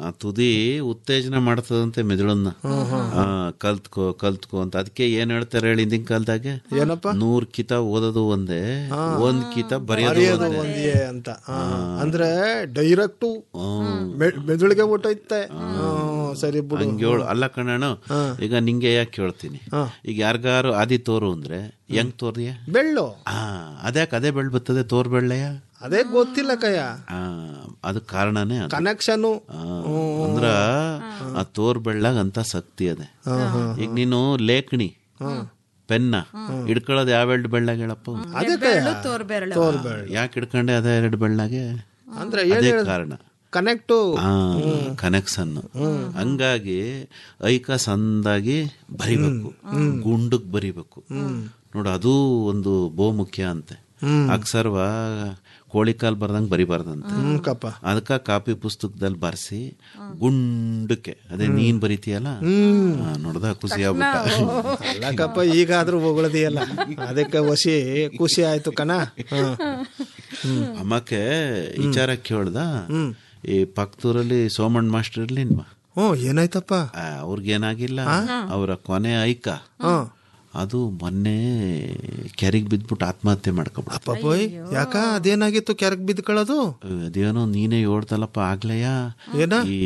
ಆ ತುದಿ ಉತ್ತೇಜನ ಮಾಡ್ತದಂತೆ ಮೆದುಳನ್ನ ಆ, ಕಲ್ತ್ಕೋ ಕಲ್ತ್ಕೋ ಅಂತ ಅದಕ್ಕೆ ಏನ್ ಹೇಳ್ತಾರೆ ಹೇಳಿ ಹಿಂದಿನ ಕಾಲದಾಗೆ ಏನಪ್ಪ ನೂರ್ ಕಿತ ಓದೋದು ಒಂದೇ ಒಂದ್ ಕಿತ ಬರೆಯೋದು ಬರೆಯೋದು ಒಂದೇ ಒಂದಿಯೇ ಅಂತ ಆ, ಅಂದ್ರೆ ಡೈರೆಕ್ಟು ಮೆದುಳಿಗೆ ಊಟೈತೆ ಸರಿ ಬಿಡು ಹಂಗೇಳು ಅಲ್ಲ ಕಣಣ್ಣ ಈಗ ನಿಂಗೆ ಯಾಕೆ ಕೇಳ್ತೀನಿ ಈಗ ಯಾರಿಗಾರು ಆದಿ ತೋರು ಅಂದ್ರೆ ಹೆಂಗ್ ತೋರ್ದಿಯ ಬೆಳ್ಳು ಆ ಅದ್ಯಾಕೆ ಅದೇ ಬೆಳ್ ಬರ್ತದೆ ತೋರ್ ಬೆಳ್ಳೆಯ ಅದೇ ಗೊತ್ತಿಲ್ಲ ಕಯ್ಯ ಆ, ಅದು ಕಾರಣನೇ ಅದು ಕನೆಕ್ಷನ್ ಆ, ಅಂದ್ರ ಆ ತೋರ್ ಬೆಳ್ಳಾಗ ಅಂತ ಶಕ್ತಿ ಅದೇ ಈಗ ನೀನು ಲೇಖಣಿ ಪೆನ್ನ ಹಿಡ್ಕೊಳ್ಳೋದು ಯಾವ ಎರಡು ಬೆಳ್ಳಾಗ ಹೇಳಪ್ಪ ಅದೇ ಕಯ್ಯ ತೋರ್ ಬೆರಳು ಯಾಕೆ ಹಿಡ್ಕೊಂಡೆ ಅದೇ ಎರಡು ಬೆಳ್ಳಾಗೆ ಅಂದ್ರೆ ಅದೇ ಕಾರಣ ಕನೆಕ್ಟು ಕನೆಕ್ಷನ್ ಹಂಗಾಗಿ ಐಕ ಸಂದಾಗಿ ಬರಿಬೇಕು ಗುಂಡಕ್ ಬರಿಬೇಕು ನೋಡು ಅದು ಒಂದು ಬಹು ಮುಖ್ಯ ಅಂತೆ ಅಕ್ಸರ್ವ ಕೋಳಿ ಕಾಲ್ ಬರ್ದಂಗ್ ಬರಿಬಾರ್ದಂತೆ ಹ್ಮ್ ಕಪ್ಪ ಅದಕ್ಕ ಕಾಪಿ ಪುಸ್ತಕದಲ್ಲಿ ಬರ್ಸಿ ಗುಂಡಕ್ಕೆ ಅದೇ ನೀನ್ ಬರಿತೀಯಲ್ಲ ಆ, ನೋಡ್ದ ಖುಷಿ ಆಗ್ಬಿಟ್ಟ ಅಲ್ಲ ಕಪ್ಪ ಈಗಾದ್ರೂ ಹೊಗಳದಿಯಲ್ಲ ಅದಕ್ಕೆ ವಸಿ ಖುಷಿ ಆಯ್ತು ಕಣ ಅಮ್ಮಕ್ಕೆ ವಿಚಾರ ಕೇಳ್ದ ಈ ಪಕ್ಕದೂರಲ್ಲಿ ಸೋಮಣ್ಣ ಮಾಸ್ಟರ್ ಇರ್ಲಿನ್ವಾ ಹ್ಞೂ ಏನಾಯ್ತಪ್ಪ ಅವ್ರಿಗೇನಾಗಿಲ್ಲ ಅವರ ಕೊನೆ ಐಕ ಅದು ಮೊನ್ನೆ ಕೆರೆಗೆ ಬಿದ್ಬಿಟ್ಟು ಆತ್ಮಹತ್ಯೆ ಮಾಡ್ಕೊಬಿಡ ಪಾಪೋಯ್ ಯಾಕ ಅದೇನಾಗಿತ್ತು ಕೆರಗ್ ಬಿದ್ಕೊಳ್ಳೋದು ಅದೇನೋ ನೀನೇ ಹೇಳ್ದಲ್ಲಪ್ಪ ಆಗ್ಲಯ್ಯ ಏನ? ಈ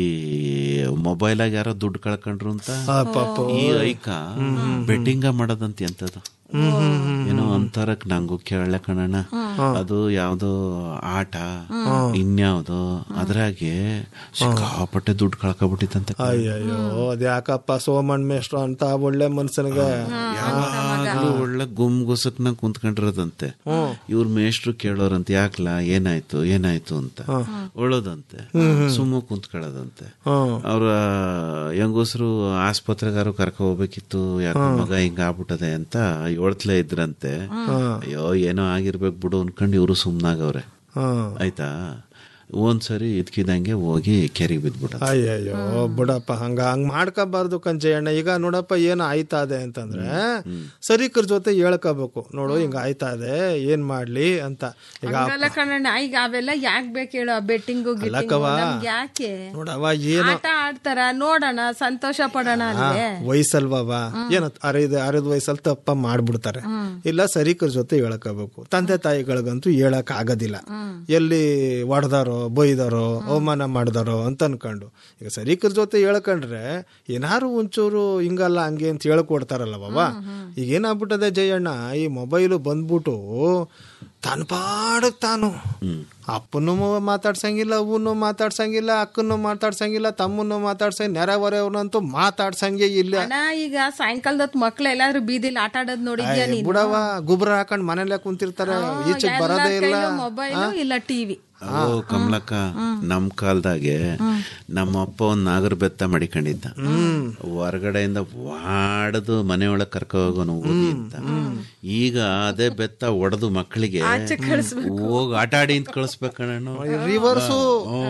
ಮೊಬೈಲಾಗ ಯಾರೋ ದುಡ್ಡು ಕಳ್ಕೊಂಡ್ರು ಅಂತ ಪಾಪ ಈ ಐಕ ಬೆಟ್ಟಿಂಗ ಮಾಡೋದಂತ ಎಂತದು ಏನೋ ಅಂತಾರಕ್ ನಂಗೂ ಕೇಳಲ್ಲ ಕಣಣ್ಣ ಅದು ಯಾವ್ದೋ ಆಟ ಇನ್ಯಾವ್ದೋ ಅದ್ರಾಗೆ ಸಿಕ್ಕಾಪಟ್ಟೆ ದುಡ್ಡು ಕಳ್ಕೊಬಿಟ್ಟಿತ್ತಂತೆ ಅಯ್ಯಯ್ಯೋ ಅದ್ಯಾಕಪ್ಪ ಸೋಮಣ್ಣ ಮೇಷ್ಟ್ರು ಅಂತ ಒಳ್ಳೆ ಮನ್ಸನ್ಗೆ ಯಾವಾಗ್ಲೂ ಒಳ್ಳೆ ಗುಮ್ ಗುಸಕ್ನ ಕುಂತ್ಕೊಂಡಿರೋದಂತೆ ಇವ್ರ ಮೇಷ್ಟ್ರು ಕೇಳೋರಂತೆ ಯಾಕ್ಲಾ ಏನಾಯ್ತು ಏನಾಯ್ತು ಅಂತ ಒಳ್ಳೋದಂತೆ ಸುಮ್ಮ ಕುಂತ್ಕೊಳ್ಳೋದಂತೆ ಅವ್ರ ಹೆಂಗಸರು ಆಸ್ಪತ್ರೆಗಾರು ಕರ್ಕೊ ಹೋಗ್ಬೇಕಿತ್ತು ಯಾಕೋ ಮಗ ಹಿಂಗ ಆಗ್ಬಿಟ್ಟದೆ ಅಂತ ಹೇಳ್ತಲೇ ಇದ್ರಂತೆ ಅಯ್ಯೋ ಏನೋ ಆಗಿರ್ಬೇಕು ಬಿಡು ಅನ್ಕೊಂಡು ಇವರು ಸುಮ್ನಾಗವ್ರೆ ಆಯ್ತಾ ಒಂದ್ಸರಿ ಇದ್ಕಿದಂಗೆ ಹೋಗಿ ಕೆರೆಗೆ ಬಿದ್ಬಿಟ್ಟ ಅಯ್ಯಯ್ಯೋ ಬಿಡಪ್ಪ ಹಂಗ ಹಂಗ ಮಾಡ್ಕೋಬಾರ್ದು ಕಂಚಯ್ಯಣ್ಣ ಈಗ ನೋಡಪ್ಪ ಏನು ಆಯ್ತಾ ಇದೆ ಅಂತಂದ್ರೆ ಸರಿಕರ್ ಜೊತೆ ಹೇಳ್ಕೋಬೇಕು ನೋಡು ಹಿಂಗ ಆಯ್ತಾ ಇದೆ ಏನ್ ಮಾಡ್ಲಿ ಅಂತ ಈಗ ಹಂಗಲ್ಲ ಕಣಣ್ಣ ಈಗ ಅವೆಲ್ಲ ಯಾಕ್ ಬೇಕು ಹೇಳು ಬೆಟ್ಟಿಂಗು ಅಲ್ಲಕ್ಕವ್ವ. ಯಾಕೆ ನೋಡವ ಏನು ಆಟ ಆಡ್ತಾರ ನೋಡೋಣ ಸಂತೋಷ ಪಡೋಣ ಅಲ್ಲೇ ವಯಸ್ಸಲ್ವಾವ ಏನ ಅರಿದ ಅರಿದ ವಯಸ್ಸಲ್ಲಿ ತಪ್ಪ ಮಾಡ್ಬಿಡ್ತಾರೆ ಇಲ್ಲ ಸರಿಕರ್ ಜೊತೆ ಹೇಳ್ಕೋಬೇಕು ತಂದೆ ತಾಯಿಗಳಿಗಂತೂ ಹೇಳಕ್ ಆಗೋದಿಲ್ಲ ಎಲ್ಲಿ ಹೊಡೆದಾರೋ ಬೈದಾರೋ ಅವಮಾನ ಮಾಡಿದಾರೋ ಅಂತ ಅನ್ಕೊಂಡು ಈಗ ಸರಿಕರ್ ಜೊತೆ ಹೇಳ್ಕೊಂಡ್ರೆ ಏನಾರು ಒಂಚೂರು ಹಿಂಗಲ್ಲ ಹಂಗೆ ಅಂತ ಹೇಳ್ಕೊಡ್ತಾರಲ್ಲವ ಈಗ ಏನಾಗ್ಬಿಟ್ಟದೆ ಜಯಣ್ಣ ಈ ಮೊಬೈಲು ಬಂದ್ಬಿಟ್ಟು ತಾನು ಪಾಡಕ್ ತಾನು ಅಪ್ಪನ್ನು ಮಾತಾಡ್ಸಂಗಿಲ್ಲ ಅವನು ಮಾತಾಡ್ಸಂಗಿಲ್ಲ ಅಕ್ಕನ್ನು ಮಾತಾಡ್ಸಂಗಿಲ್ಲ ತಮ್ಮನ್ನು ಮಾತಾಡ್ಸಂಗ ನೆರೆಹೊರೆಯವ್ರನ್ನಂತೂ ಮಾತಾಡ್ಸಂಗೆ ಇಲ್ಲ ಅಣ್ಣ ಈಗ ಸಾಯಂಕಾಲದ ಹೊತ್ತು ಮಕ್ಳು ಎಲ್ಲಾರು ಬೀದಿಲಿ ಆಟ ಆಡೋದ್ ನೋಡಿದ್ಯಾ ನೀನು ಬುಡವ ಗೊಬ್ಬರ ಹಾಕೊಂಡ್ ಮನೇಲೆ ಕುಂತಿರ್ತಾರೆ ಈಚೆಗೆ ಬರೋದೇ ಇಲ್ಲ ಮೊಬೈಲ್ ಇಲ್ಲ ಟಿವಿ ಓ ಕಮಲಕ್ಕ ನಮ್ ಕಾಲದಾಗೆ ನಮ್ಮ ಅಪ್ಪ ಒಂದ್ ನಾಗರ ಬೆತ್ತ ಮಡಿಕೊಂಡಿದ್ದ ಹೊರಗಡೆಯಿಂದ ವಾಡದು ಮನೆ ಒಳಗ್ ಕರ್ಕೊ ಹೋಗೋನು ಓದಿ ಅಂತ ಈಗ ಅದೇ ಬೆತ್ತ ಒಡೆದು ಮಕ್ಕಳಿಗೆ ಹೋಗ್ ಆಟ ಆಡಿ ಅಂತ ಕಳಿಸ್ಬೇಕಣ್ಣ ರಿವರ್ಸು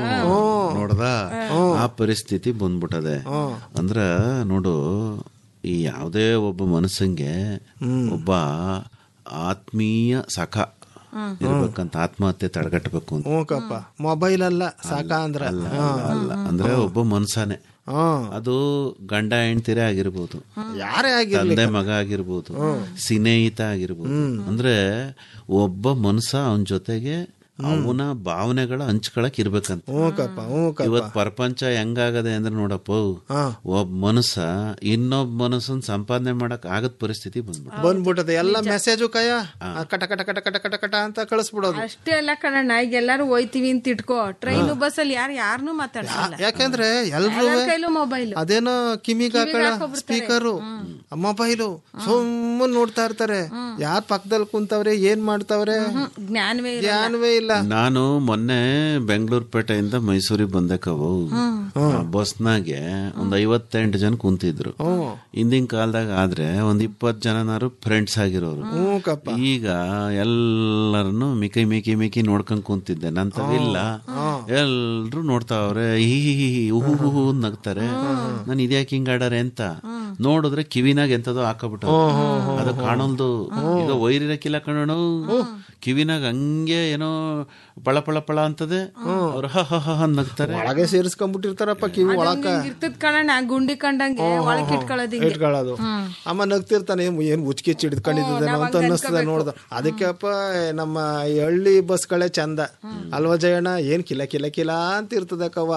ನೋಡ್ದ ಆ ಪರಿಸ್ಥಿತಿ ಬಂದ್ಬಿಟ್ಟದೆ ಅಂದ್ರ ನೋಡು ಈ ಯಾವುದೇ ಒಬ್ಬ ಮನಸ್ಸಂಗೆ ಒಬ್ಬ ಆತ್ಮೀಯ ಸಖ ಇರ್ಬೇಕಂತ ಆತ್ಮಹತ್ಯೆ ತಡೆಗಟ್ಟಬೇಕು ಅಂತ ಹ್ಞೂ ಕಪ್ಪ ಮೊಬೈಲ್ ಅಲ್ಲ ಸಾಕ ಅಂದ್ರ ಅಲ್ಲ ಅಂದ್ರೆ ಒಬ್ಬ ಮನ್ಸಾನೆ ಹ್ಮ್ ಅದು ಗಂಡ ಹೆಂಡ್ತಿರೇ ಆಗಿರ್ಬೋದು ಯಾರೇ ಆಗಿರ್ಲಿ ತಂದೆ ಮಗ ಆಗಿರ್ಬೋದು ಸ್ನೇಹಿತ ಆಗಿರ್ಬೋದು ಅಂದ್ರೆ ಒಬ್ಬ ಮನ್ಸ ಅವನ ಜೊತೆಗೆ ಅವನ ಭಾವನೆಗಳ ಹಂಚ್ಕೊಳಕ್ ಇರ್ಬೇಕಂತ ಹ್ಞೂ ಕಪ್ಪ ಹ್ಞೂ ಕಪ್ಪ ಇವತ್ ಪ್ರಪಂಚ ಹೆಂಗಾಗದೆ ಅಂದ್ರೆ ನೋಡಪ್ಪ ಹಾ. ಒಬ್ಬ ಮನಸ್ಸ ಇನ್ನೊಬ್ಬ ಮನಸ್ಸನ್ ಸಂಪಾದನೆ ಮಾಡಕ್ ಆಗದ್ ಪರಿಸ್ಥಿತಿ ಬಂದ್ಬಿಟ್ಟು ಬಂದ್ಬಿಟ್ಟದೆ ಎಲ್ಲ ಮೆಸೇಜು ಕಯ ಕಟ ಕಟ ಕಟ ಕಟ ಕಟ ಕಟ ಅಂತ ಕಳಿಸ್ಬಿಡೋದು ಅಷ್ಟೇ ಅಲ್ಲ ಕಣಣ್ಣ ಈಗ ಎಲ್ಲಾರು ಹೋಯ್ತಿವಿ ಅಂತ ಇಟ್ಕೋ ಟ್ರೈನು ಬಸ್ಸಲ್ಲಿ ಯಾರು ಯಾರನ್ನೂ ಮಾತಾಡ್ಸಲ್ಲ ಯಾಕಂದ್ರೆ ಎಲ್ರು ಎಲ್ಲರ ಕೈಲೂ ಮೊಬೈಲ್ ಅದೇನೋ ಕಿಮಿಗ್ ಹಾಕಳ ಸ್ಪೀಕರು ಮೊಬೈಲು ಸುಮ್ಮನೆ ನೋಡ್ತಾ ಇರ್ತಾರೆ ಯಾರ್ ಪಕ್ಕದಲ್ಲಿ ಕುಂತವ್ರೆ ಏನ್ ಮಾಡ್ತಾವ್ರೆ ಜ್ಞಾನವೇ ಇಲ್ಲ ಜ್ಞಾನವೇ ಇಲ್ಲ ನಾನು ಮೊನ್ನೆ ಬೆಂಗಳೂರು ಪೇಟೆಯಿಂದ ಮೈಸೂರಿಗೆ ಬಂದೆ ಕವು ಬಸ್ನಾಗೆ ಒಂದ್ ಐವತ್ತೆಂಟು ಜನ ಕುಂತಿದ್ರು ಹಿಂದಿನ ಕಾಲದಾಗ ಆದ್ರೆ ಒಂದ್ ಇಪ್ಪತ್ ಜನನಾರು ಫ್ರೆಂಡ್ಸ್ ಆಗಿರೋರು ಹ್ಞೂ ಕಪ್ಪ ಈಗ ಎಲ್ಲರನ್ನು ಮಿಕಿ ಮಿಕಿ ಮಿಕಿ ನೋಡ್ಕೊಂಡ್ ಕುಂತಿದ್ದೆ ನಂತವಿಲ್ಲ ಎಲ್ರು ನೋಡ್ತಾವ್ರೆ ಹೀ ಹೂ ಹೂ ನಗ್ತಾರೆ ನಾನು ಇದ್ಯಾಕೆ ಹಿಂಗ್ ಆಡಾರೆ ಅಂತ ನೋಡಿದ್ರೆ ಕಿವಿನಾಗ ಎಂತದೋ ಹಾಕಬಿಟ್ಟು ಅದು ಕಾಣಲ್ದು ಈಗ ವೈರ್ ಇರಕ್ಕಿಲ್ಲ ಕಣೋ ಕಿವಿನಾಗ ಹಂಗೆ ಏನೋ ಪಳ ಪಳ ಪಳ ಅಂತದೆ ಅವ್ರು ಹ ಹ ಹ ಅಂದ್ ನಗ್ತಾರೆ ಒಳಗೆ ಸೇರಿಸ್ಕೊಂಡ್ಬಿಟ್ಟಿರ್ತಾರಪ್ಪ ಕಿವಿ ಒಳಕ ಇರ್ತದ ಕಣಣ್ಣ ಗುಂಡಿ ಕಂಡಂಗೆ ಒಳಗೆ ಇಟ್ಕೊಳ್ಳೋದು ಹಿಂಗೆ ಇಟ್ಕೊಳ್ಳೋದು ಅಮ್ಮ ನಗ್ತಿರ್ತಾನೆ ಏನ್- ಏನ್ ಉಚ್ಕಿಚ್ಚಿ ಹಿಡ್ಕೊಂಡಿದ್ದೇನೋ ಅಂತ ಅನ್ನಿಸ್ತದೆ ನೋಡ್ದ ಅದಕ್ಕೆ ಅಪ್ಪ ನಮ್ಮ ಈ ಹಳ್ಳಿ ಬಸ್ಗಳೇ ಚಂದ ಅಲ್ವಾ ಜಯಣ್ಣ ಏನ್ ಕಿಲ ಕಿಲ ಕಿಲ ಅಂತ ಇರ್ತದೆ ಕವ್ವ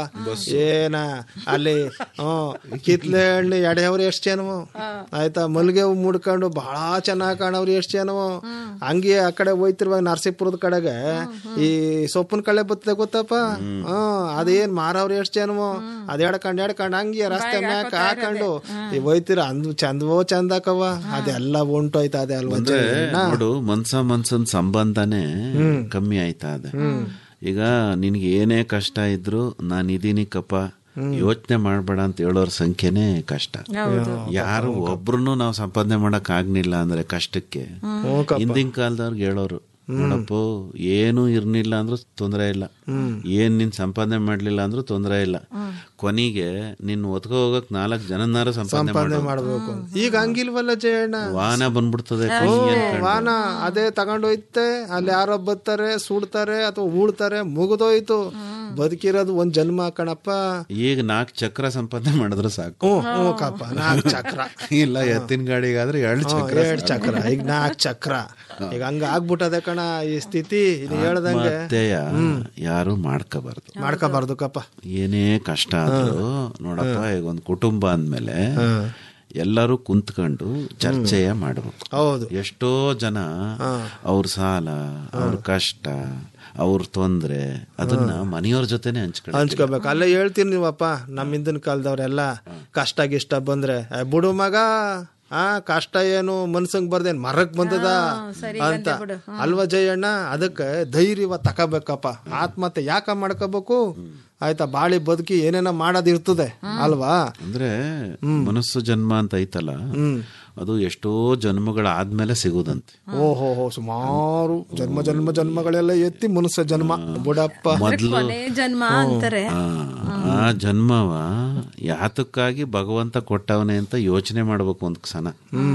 ಏನ ಅಲ್ಲಿ ಹ್ಮ್ ಕಿತ್ಲೆ ಹಣ್ಣು ಎಡೆಯವ್ರು ಎಷ್ಟ್ ಜನವು ಆಯ್ತಾ ಮಲ್ಗೆ ಹೂ ಮುಡ್ಕೊಂಡು ಬಹಳ ಚೆನ್ನಾಗ್ ಕಾಣವ್ರು ಎಷ್ಟ್ ಜನವು ಹಂಗೆ ಆ ಕಡೆ ಹೋಯ್ತಿರುವಾಗ ನರಸೀಪುರದ ಕಡೆಗೆ ಈ ಸೊಪ್ಪಿನ ಕಳೆ ಬರ್ತದೆ ಗೊತ್ತಪ್ಪ ಹ್ಮ್ ಅದೇನ್ ಮಾರವ್ರು ಎಷ್ಟ್ ಜನವು ಅದ್ ಎಡ್ಕಂಡ್ ಎಡ್ಕಂಡ್ ಹಂಗೆ ರಸ್ತೆ ಮ್ಯಾಕ್ ಹಾಕೊಂಡು ಈ ಹೋಯ್ತಿರ ಅಂದ್ ಚಂದವೋ ಚಂದಕವ ಅದೆಲ್ಲ ಹೊಂಟೋಯ್ತಾ ಅದೇ ಅಲ್ವಾ ಅಂದ್ರೆ ಜಯಣ್ಣ? ನೋಡು ಮನ್ಸ ಮನ್ಸನ್ ಸಂಬಂಧನೇ ಕಮ್ಮಿ ಆಯ್ತಾ ಅದ ಈಗ ನಿನ್ಗೆ ಏನೇ ಕಷ್ಟ ಇದ್ರು ನಾನು ಇದೀನಿ ಕಪ್ಪ ಯೋಚನೆ ಮಾಡ್ಬೇಡ ಅಂತ ಹೇಳೋರ್ ಸಂಖ್ಯೆನೇ ಕಷ್ಟ ಯಾರು ಒಬ್ರು ನಾವು ಸಂಪಾದನೆ ಮಾಡಕ್ ಆಗ್ನಿಲ್ಲ ಅಂದ್ರೆ ಕಷ್ಟಕ್ಕೆ ಹಿಂದಿನ ಕಾಲದವ್ರಿಗೆ ಹೇಳೋರು ನೋಡಪ್ಪ ಏನು ಇರ್ನಿಲ್ಲ ಅಂದ್ರೂ ತೊಂದರೆ ಇಲ್ಲ ಏನ್ ನೀನ್ ಸಂಪಾದನೆ ಮಾಡ್ಲಿಲ್ಲ ಅಂದ್ರೂ ತೊಂದರೆ ಇಲ್ಲ ಕೊನೆಗೆ ನಿನ್ ಒತ್ಕೊ ಹೋಗಕ್ ನಾಲ್ಕ್ ಜನನಾರ ಸಂಪಾದನೆ ಸಂಪಾದನೆ ಮಾಡು ಮಾಡ್ಬೇಕು ಈಗ ಹಂಗಿಲ್ವಲ್ಲ ಜಯಣ್ಣ ವಾಹನ ಬಂದ್ಬಿಡ್ತದೆ ಕೈ ಹ್ಮ್, ಅನ್ಕೊಂಡು. ವಾಹನ ಅದೇ ತಗೊಂಡೋಯ್ತೆ ಅಲ್ಲಿ ಯಾರೋ ಬತ್ತಾರೆ ಸುಡ್ತಾರೆ ಅಥವಾ ಉಳ್ತಾರೆ ಮುಗಿದೋಯ್ತು ಬದುಕಿರೋದು ಒಂದ್ ಜನ್ಮ ಕಣಪ್ಪ ಈಗ ನಾಲ್ಕು ಚಕ್ರ ಸಂಪಾದನೆ ಮಾಡಿದ್ರೆ ಸಾಕು ಹ್ಮ್ ಹ್ಮ್ ಕಪ್ಪ ನಾಲ್ಕು ಚಕ್ರ ಇಲ್ಲ ಎತ್ತಿನ ಗಾಡಿಗಾದ್ರೆ ಎರಡು ಹ್ಮ್, ಚಕ್ರ ಎರಡ್ ಚಕ್ರ ಈಗ ನಾಲ್ಕು ಚಕ್ರ ಈಗ ಹಂಗ ಆಗ್ಬಿಟ್ಟದೆ ಕಣ ಈ ಸ್ಥಿತಿ ಇದು ಹೇಳ್ದಂಗೆ ಆತ್ಮಹತ್ಯೆಯ ಯಾರು ಮಾಡ್ಕೋಬಾರ್ದು ಮಾಡ್ಕೋಬಾರ್ದು ಕಪ್ಪ ಏನೇ ಕಷ್ಟ ಆದ್ರೂ ನೋಡಪ್ಪ ಈಗ ಒಂದು ಕುಟುಂಬ ಅಂದ್ಮೇಲೆ ಎಲ್ಲರೂ ಕುಂತ್ಕೊಂಡು ಚರ್ಚೆಯ ಮಾಡ್ಬೇಕು ಹೌದು ಎಷ್ಟೋ ಜನ ಅವ್ರ ಸಾಲ ಅವ್ರ ಕಷ್ಟ ಅವ್ರ ತೊಂದ್ರೆ ಅದನ್ನ ಮನೆಯವ್ರ ಜೊತೆನೆ ಹಂಚ್ಕೊಳ್ಳಿ ಹಂಚ್ಕೋಬೇಕು ಅಲ್ಲೇ ಹೇಳ್ತೀನಿ ನೀವಪ್ಪ ನಮ್ಮ ಹಿಂದಿನ ಕಾಲದವ್ರೆಲ್ಲ ಕಷ್ಟ ಗಿಷ್ಟ ಬಂದ್ರೆ "ಏ, ಬಿಡು ಮಗ ಆ ಕಷ್ಟ ಏನು ಮನ್ಸಂಗ್ ಬರ್ದೇನ್ ಮರಕ್ ಬಂದದ ಅಂತ ಅಲ್ವಾ ಜಯಣ್ಣ ಅದಕ್ಕೆ ಧೈರ್ಯವ ತಕೋಬೇಕಪ್ಪ ಆತ್ಮಹತ್ಯೆ ಯಾಕ ಮಾಡ್ಕೋಬೇಕು ಆಯ್ತಾ ಬಾಳಿ ಬದುಕಿ ಏನೇನ ಮಾಡೋದ್ ಇರ್ತದೆ ಅಲ್ವಾ ಅಂದ್ರೆ ಮನಸ್ಸು ಜನ್ಮ ಅಂತ ಐತಲ್ಲ ಅದು ಎಷ್ಟೋ ಜನ್ಮಗಳಾದ್ಮೇಲೆ ಸಿಗುದಂತೆ ಓಹೋ ಹೋ ಸುಮಾರು ಜನ್ಮ ಜನ್ಮ ಜನ್ಮಗಳೆಲ್ಲ ಎತ್ತಿ ಮನುಷ್ಯ ಜನ್ಮ ಬುಡಪ್ಪ ಮೊದ್ಲು ಕೊನೆ ಜನ್ಮ ಅಂತಾರೆ ಆ, ಆ ಜನ್ಮವ ಯಾತಕ್ಕಾಗಿ ಭಗವಂತ ಕೊಟ್ಟವನೆ ಅಂತ ಯೋಚನೆ ಮಾಡ್ಬೇಕು ಒಂದ್ ಕ್ಷಣ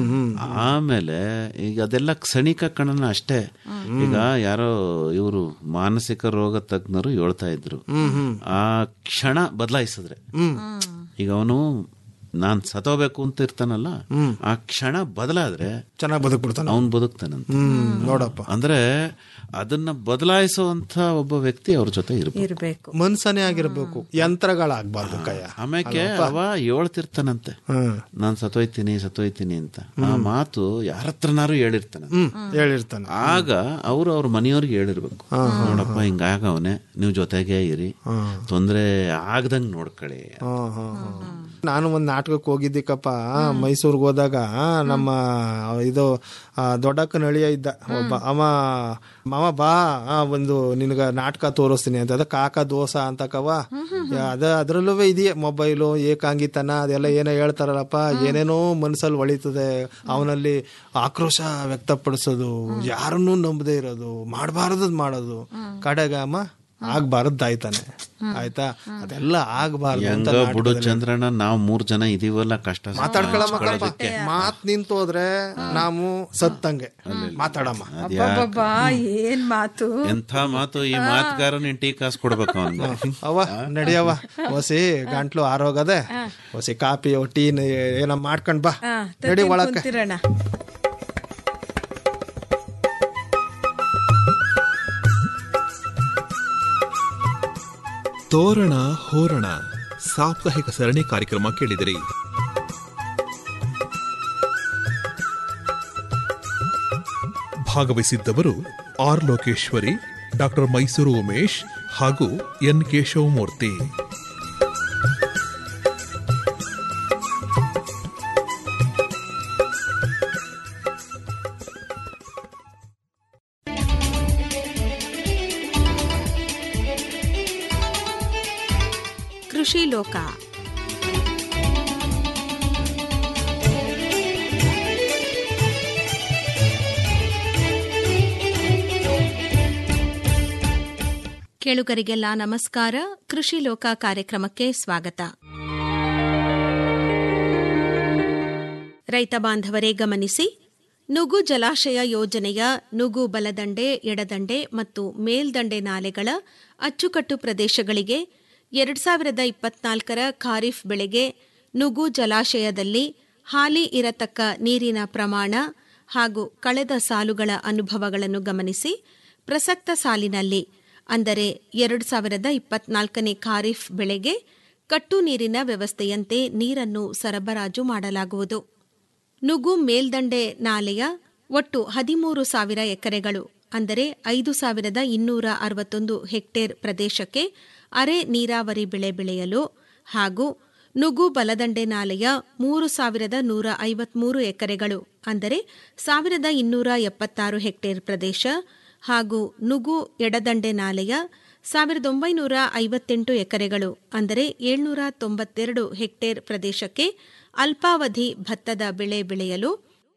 ಆಮೇಲೆ ಈಗ ಅದೆಲ್ಲ ಕ್ಷಣಿಕ ಕಣನ ಅಷ್ಟೇ ಈಗ ಯಾರೋ ಇವರು ಮಾನಸಿಕ ರೋಗ ತಜ್ಞರು ಹೇಳ್ತಾ ಇದ್ರು ಆ ಕ್ಷಣ ಬದಲಾಯಿಸಿದ್ರೆ ಈಗ ಅವನು ನಾನ್ ಸತ್ತೋಬೇಕು ಅಂತ ಇರ್ತಾನಲ್ಲ ಆ ಕ್ಷಣ ಬದಲಾದ್ರೆ ಚೆನ್ನಾಗಿ ಬದುಕ್ಬಿಡ್ತಾನ ಅವನ್ ಬದುಕ್ತಾನಂತ ಹ್ಮ್ ನೋಡಪ್ಪ ಅಂದ್ರೆ ಅದನ್ನ ಬದಲಾಯಿಸುವಂತ ಒಬ್ಬ ವ್ಯಕ್ತಿ ಅವ್ರ ಜೊತೆ ಇರ್ಬೇಕು ಇರ್ಬೇಕು ಮನ್ಸನೇ ಆಗಿರ್ಬೇಕು ಯಂತ್ರಗಳಾಗ್ಬಾರ್ದು ಕೈಯ ಆಮೇಲೆ ಅವ ಹೇಳ್ತಿರ್ತಾನಂತೆ ಹ್ಮ್ ನಾನ್ ಸತ್ತೋಯ್ತೀನಿ ಸತ್ತೋಯ್ತೀನಿ ಅಂತ ಆ ಮಾತು ಯಾರ ಹತ್ರನಾರು ಹೇಳಿರ್ತಾನ ಹ್ಮ್ ಹೇಳಿರ್ತಾನೆ ಆಗ ಅವ್ರು ಅವ್ರ ಮನೆಯವ್ರಿಗೆ ಹೇಳಿರ್ಬೇಕು ನೋಡಪ್ಪ ಹಿಂಗಾಗವನೆ ನೀವು ಜೊತೆಗೆ ಇರಿ ತೊಂದ್ರೆ ಆಗ್ದಂಗ್ ನೋಡ್ಕೊಳ್ಳಿ ಹ್ಮ್, ಹ್ಮ್, ಹ್ಮ್. ನಾನು ಒಂದ್ ನಾಟಕಕ್ಕೆ ಹೋಗಿದ್ದಿಕ್ಕಪ್ಪ ಮೈಸೂರ್ಗೆ ಹೋದಾಗ ನಮ್ಮ ಇದು ಆ, ದೊಡ್ಡಕ್ಕನ ಅಳಿಯ ಇದ್ದ ಒಬ್ಬ ಅವ ಮಾವ ಬಾ ಆ, ಒಂದು ನಿನಗ ನಾಟಕ ತೋರಿಸ್ತೀನಿ ಅಂತ ಅದ ಕಾಕ ದೋಸ ಅಂತ ಕವ ಅದ ಅದ್ರಲ್ಲೂ ಇದೆಯೇ ಮೊಬೈಲು ಏಕಾಂಗಿತನ ಅದೆಲ್ಲ ಏನೋ ಹೇಳ್ತಾರಲ್ಲಪ್ಪ ಏನೇನೋ ಮನ್ಸಲ್ಲಿ ಹೊಳಿತದೆ ಅವನಲ್ಲಿ ಆಕ್ರೋಶ ವ್ಯಕ್ತಪಡಿಸೋದು ಯಾರನ್ನೂ ನಂಬದೇ ಇರೋದು ಮಾಡಬಾರದು ಮಾಡೋದು ಕಡೆಗ ಅಮ್ಮ ಆಗ್ಬಾರದ್ದಾಯ್ತಾನೆ ಆಯ್ತಾ ಅದೆಲ್ಲ ಆಗ್ಬಾರ್ದು ಅಂತ ಹೆಂಗ ಬಿಡು ನಾಟಕದಲ್ಲಿ. ಚಂದ್ರಣ್ಣ ನಾವ್ ಮೂರ್ ಜನ ಇದೀವಲ್ಲ ಕಷ್ಟ ಸುಖ ಮಾತಾಡ್ಕೊಳಮ್ಮ ಹಂಚ್ಕೊಳ್ಳೋದಕ್ಕೆ. ಮಾತ್ ನಿಂತೋದ್ರೆ ನಾವು ಸತ್ತಂಗೆ ಮಾತಾಡಮ್ಮ ಅಬ್ಬಬ್ಬಾ ಏನ್ ಮಾತು ಎಂಥ ಮಾತು ಈ ಮಾತುಗಾರ ನೀನ್ ಟೀ ಕಾಸು ಕೊಡ್ಬೇಕು ಅವನ್ಗೆ ಅವ ನಡಿಯವ ಹೊಸಿ ಗಂಟ್ಲು ಆರೋಗದೆ ಹೊಸಿ ಕಾಪಿ ಟೀ ಏನ ಮಾಡ್ಕೊಂಡ್ ಬಾ ಹಾ, ನಡಿ ತರ್ತೀನಿ ಒಳಕ್ಕೆ ಕುಂತಿರಣ್ಣ ತೋರಣ ಹೋರಣ ಸಾಪ್ತಾಹಿಕ ಸರಣಿ ಕಾರ್ಯಕ್ರಮ ಕೇಳಿದಿರಿ ಭಾಗವಹಿಸಿದ್ದವರು ಆರ್ ಲೋಕೇಶ್ವರಿ ಡಾಕ್ಟರ್ ಮೈಸೂರು ಉಮೇಶ್ ಹಾಗೂ ಎನ್ ಕೇಶವಮೂರ್ತಿ ಕೃಷಿ ಲೋಕ ಕೇಳುಗರಿಗೆಲ್ಲ ನಮಸ್ಕಾರ ಕೃಷಿ ಲೋಕ ಕಾರ್ಯಕ್ರಮಕ್ಕೆ ಸ್ವಾಗತ ರೈತ ಬಾಂಧವರೇ ಗಮನಿಸಿ ನುಗು ಜಲಾಶಯ ಯೋಜನೆಯ ನುಗು ಬಲದಂಡೆ ಎಡದಂಡೆ ಮತ್ತು ಮೇಲ್ದಂಡೆ ನಾಲೆಗಳ ಅಚ್ಚುಕಟ್ಟು ಪ್ರದೇಶಗಳಿಗೆ ಎರಡು ಸಾವಿರದ ಇಪ್ಪತ್ನಾಲ್ಕರ ಖಾರಿಫ್ ಬೆಳೆಗೆ ನುಗು ಜಲಾಶಯದಲ್ಲಿ ಹಾಲಿ ಇರತಕ್ಕ ನೀರಿನ ಪ್ರಮಾಣ ಹಾಗೂ ಕಳೆದ ಸಾಲುಗಳ ಅನುಭವಗಳನ್ನು ಗಮನಿಸಿ ಪ್ರಸಕ್ತ ಸಾಲಿನಲ್ಲಿ ಅಂದರೆ ಎರಡು ಸಾವಿರದ ಇಪ್ಪತ್ನಾಲ್ಕನೇ ಖಾರಿಫ್ ಬೆಳೆಗೆ ಕಟ್ಟು ನೀರಿನ ವ್ಯವಸ್ಥೆಯಂತೆ ನೀರನ್ನು ಸರಬರಾಜು ಮಾಡಲಾಗುವುದು ನುಗು ಮೇಲ್ದಂಡೆ ನಾಲೆಯ ಒಟ್ಟು ಹದಿಮೂರು ಸಾವಿರ ಎಕರೆಗಳು ಅಂದರೆ ಐದು ಸಾವಿರದ ಇನ್ನೂರ ಅರವತ್ತೊಂದು ಹೆಕ್ಟೇರ್ ಪ್ರದೇಶಕ್ಕೆ ಅರೆ ನೀರಾವರಿ ಬೆಳೆ ಬೆಳೆಯಲು ಹಾಗೂ ನುಗು ಬಲದಂಡೆ ನಾಲೆಯ ಮೂರು ಸಾವಿರದ ನೂರ ಐವತ್ಮೂರು ಎಕರೆಗಳು ಅಂದರೆ ಸಾವಿರದ ಇನ್ನೂರ ಎಪ್ಪತ್ತಾರು ಹೆಕ್ಟೇರ್ ಪ್ರದೇಶ ಹಾಗೂ ನುಗು ಎಡದಂಡೆ ನಾಲೆಯ ಸಾವಿರದ ಒಂಬೈನೂರ ಐವತ್ತೆಂಟು ಎಕರೆಗಳು ಅಂದರೆ ಏಳ್ನೂರ ತೊಂಬತ್ತೆರಡು ಹೆಕ್ಟೇರ್ ಪ್ರದೇಶಕ್ಕೆ ಅಲ್ಪಾವಧಿ ಭತ್ತದ ಬೆಳೆ ಬೆಳೆಯಲು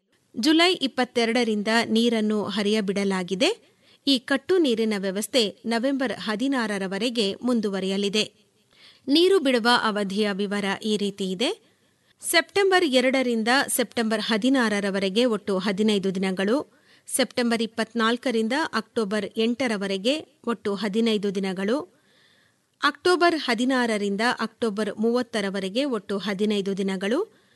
ಜುಲೈ ಇಪ್ಪತ್ತೆರಡರಿಂದ ನೀರನ್ನು ಹರಿಯಬಿಡಲಾಗಿದೆ ಈ ಕಟ್ಟು ನೀರಿನ ವ್ಯವಸ್ಥೆ ನವೆಂಬರ್ ಹದಿನಾರರವರೆಗೆ ಮುಂದುವರಿಯಲಿದೆ ನೀರು ಬಿಡುವ ಅವಧಿಯ ವಿವರ ಈ ರೀತಿ ಇದೆ ಸೆಪ್ಟೆಂಬರ್ ಎರಡರಿಂದ ಸೆಪ್ಟೆಂಬರ್ ಹದಿನಾರರವರೆಗೆ ಒಟ್ಟು ಹದಿನೈದು ದಿನಗಳು ಸೆಪ್ಟೆಂಬರ್ ಇಪ್ಪತ್ನಾಲ್ಕರಿಂದ ಅಕ್ಟೋಬರ್ ಎಂಟರವರೆಗೆ ಒಟ್ಟು ಹದಿನೈದು ದಿನಗಳು ಅಕ್ಟೋಬರ್ ಹದಿನಾರರಿಂದ ಅಕ್ಟೋಬರ್ ಮೂವತ್ತರವರೆಗೆ ಒಟ್ಟು ಹದಿನೈದು ದಿನಗಳು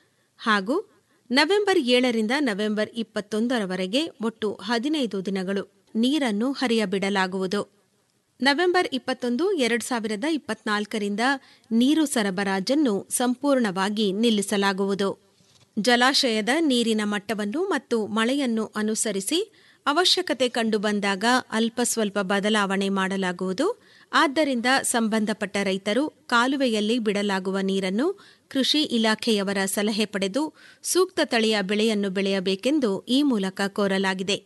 ಹಾಗೂ ನವೆಂಬರ್ ಏಳರಿಂದ ನವೆಂಬರ್ ಇಪ್ಪತ್ತೊಂದರವರೆಗೆ ಒಟ್ಟು ಹದಿನೈದು ದಿನಗಳು ನೀರನ್ನು ಹರಿಯಬಿಡಲಾಗುವುದು ನವೆಂಬರ್ ಇಪ್ಪತ್ತೊಂದು ಎರಡು ಸಾವಿರದ ಇಪ್ಪತ್ನಾಲ್ಕರಿಂದ ನೀರು ಸರಬರಾಜನ್ನು ಸಂಪೂರ್ಣವಾಗಿ ನಿಲ್ಲಿಸಲಾಗುವುದು ಜಲಾಶಯದ ನೀರಿನ ಮಟ್ಟವನ್ನು ಮತ್ತು ಮಳೆಯನ್ನು ಅನುಸರಿಸಿ ಅವಶ್ಯಕತೆ ಕಂಡುಬಂದಾಗ ಅಲ್ಪ ಸ್ವಲ್ಪ ಬದಲಾವಣೆ ಮಾಡಲಾಗುವುದು ಆದ್ದರಿಂದ ಸಂಬಂಧಪಟ್ಟ ರೈತರು ಕಾಲುವೆಯಲ್ಲಿ ಬಿಡಲಾಗುವ ನೀರನ್ನು ಕೃಷಿ ಇಲಾಖೆಯವರ ಸಲಹೆ ಪಡೆದು ಸೂಕ್ತ ತಳಿಯ ಬೆಳೆಯನ್ನು ಬೆಳೆಯಬೇಕೆಂದು ಈ ಮೂಲಕ ಕೋರಲಾಗಿದೆ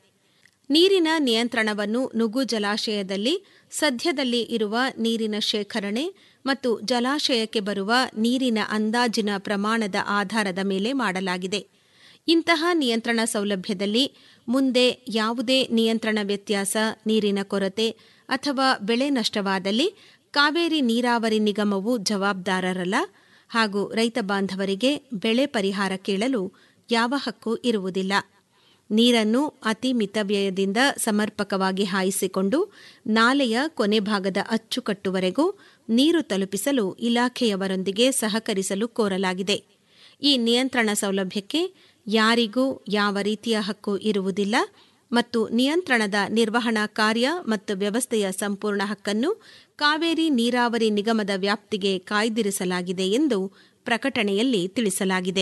ನೀರಿನ ನಿಯಂತ್ರಣವನ್ನು ನುಗು ಜಲಾಶಯದಲ್ಲಿ ಸದ್ಯದಲ್ಲಿ ಇರುವ ನೀರಿನ ಶೇಖರಣೆ ಮತ್ತು ಜಲಾಶಯಕ್ಕೆ ಬರುವ ನೀರಿನ ಅಂದಾಜಿನ ಪ್ರಮಾಣದ ಆಧಾರದ ಮೇಲೆ ಮಾಡಲಾಗಿದೆ ಇಂತಹ ನಿಯಂತ್ರಣ ಸೌಲಭ್ಯದಲ್ಲಿ ಮುಂದೆ ಯಾವುದೇ ನಿಯಂತ್ರಣ ವ್ಯತ್ಯಾಸ ನೀರಿನ ಕೊರತೆ ಅಥವಾ ಬೆಳೆ ನಷ್ಟವಾದಲ್ಲಿ ಕಾವೇರಿ ನೀರಾವರಿ ನಿಗಮವು ಜವಾಬ್ದಾರರಲ್ಲ ಹಾಗೂ ರೈತ ಬಾಂಧವರಿಗೆ ಬೆಳೆ ಪರಿಹಾರ ಕೇಳಲು ಯಾವ ಹಕ್ಕು ಇರುವುದಿಲ್ಲ ನೀರನ್ನು ಅತಿ ಮಿತವ್ಯಯದಿಂದ ಸಮರ್ಪಕವಾಗಿ ಹಾಯಿಸಿಕೊಂಡು ನಾಲೆಯ ಕೊನೆ ಭಾಗದ ಅಚ್ಚುಕಟ್ಟುವರೆಗೂ ನೀರು ತಲುಪಿಸಲು ಇಲಾಖೆಯವರೊಂದಿಗೆ ಸಹಕರಿಸಲು ಕೋರಲಾಗಿದೆ ಈ ನಿಯಂತ್ರಣ ಸೌಲಭ್ಯಕ್ಕೆ ಯಾರಿಗೂ ಯಾವ ರೀತಿಯ ಹಕ್ಕು ಇರುವುದಿಲ್ಲ ಮತ್ತು ನಿಯಂತ್ರಣದ ನಿರ್ವಹಣಾ ಕಾರ್ಯ ಮತ್ತು ವ್ಯವಸ್ಥೆಯ ಸಂಪೂರ್ಣ ಹಕ್ಕನ್ನು ಕಾವೇರಿ ನೀರಾವರಿ ನಿಗಮದ ವ್ಯಾಪ್ತಿಗೆ ಕಾಯ್ದಿರಿಸಲಾಗಿದೆ ಎಂದು ಪ್ರಕಟಣೆಯಲ್ಲಿ ತಿಳಿಸಲಾಗಿದೆ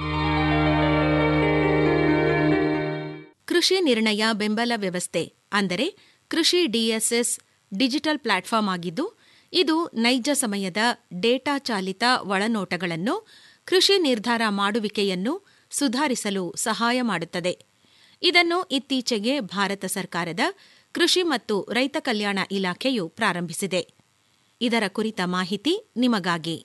ಕೃಷಿ ನಿರ್ಣಯ ಬೆಂಬಲ ವ್ಯವಸ್ಥೆ ಅಂದರೆ ಕೃಷಿ ಡಿಎಸ್ಎಸ್ ಡಿಜಿಟಲ್ ಪ್ಲಾಟ್ಫಾರ್ಮ್ ಆಗಿದ್ದು ಇದು ನೈಜ ಸಮಯದ ಡೇಟಾ ಚಾಲಿತ ಒಳನೋಟಗಳನ್ನು ಕೃಷಿ ನಿರ್ಧಾರ ಮಾಡುವಿಕೆಯನ್ನು ಸುಧಾರಿಸಲು ಸಹಾಯ ಮಾಡುತ್ತದೆ ಇದನ್ನು ಇತ್ತೀಚೆಗೆ ಭಾರತ ಸರ್ಕಾರದ ಕೃಷಿ ಮತ್ತು ರೈತ ಕಲ್ಯಾಣ ಇಲಾಖೆಯು ಪ್ರಾರಂಭಿಸಿದೆ ಇದರ ಕುರಿತ ಮಾಹಿತಿ ನಿಮಗಾಗಿ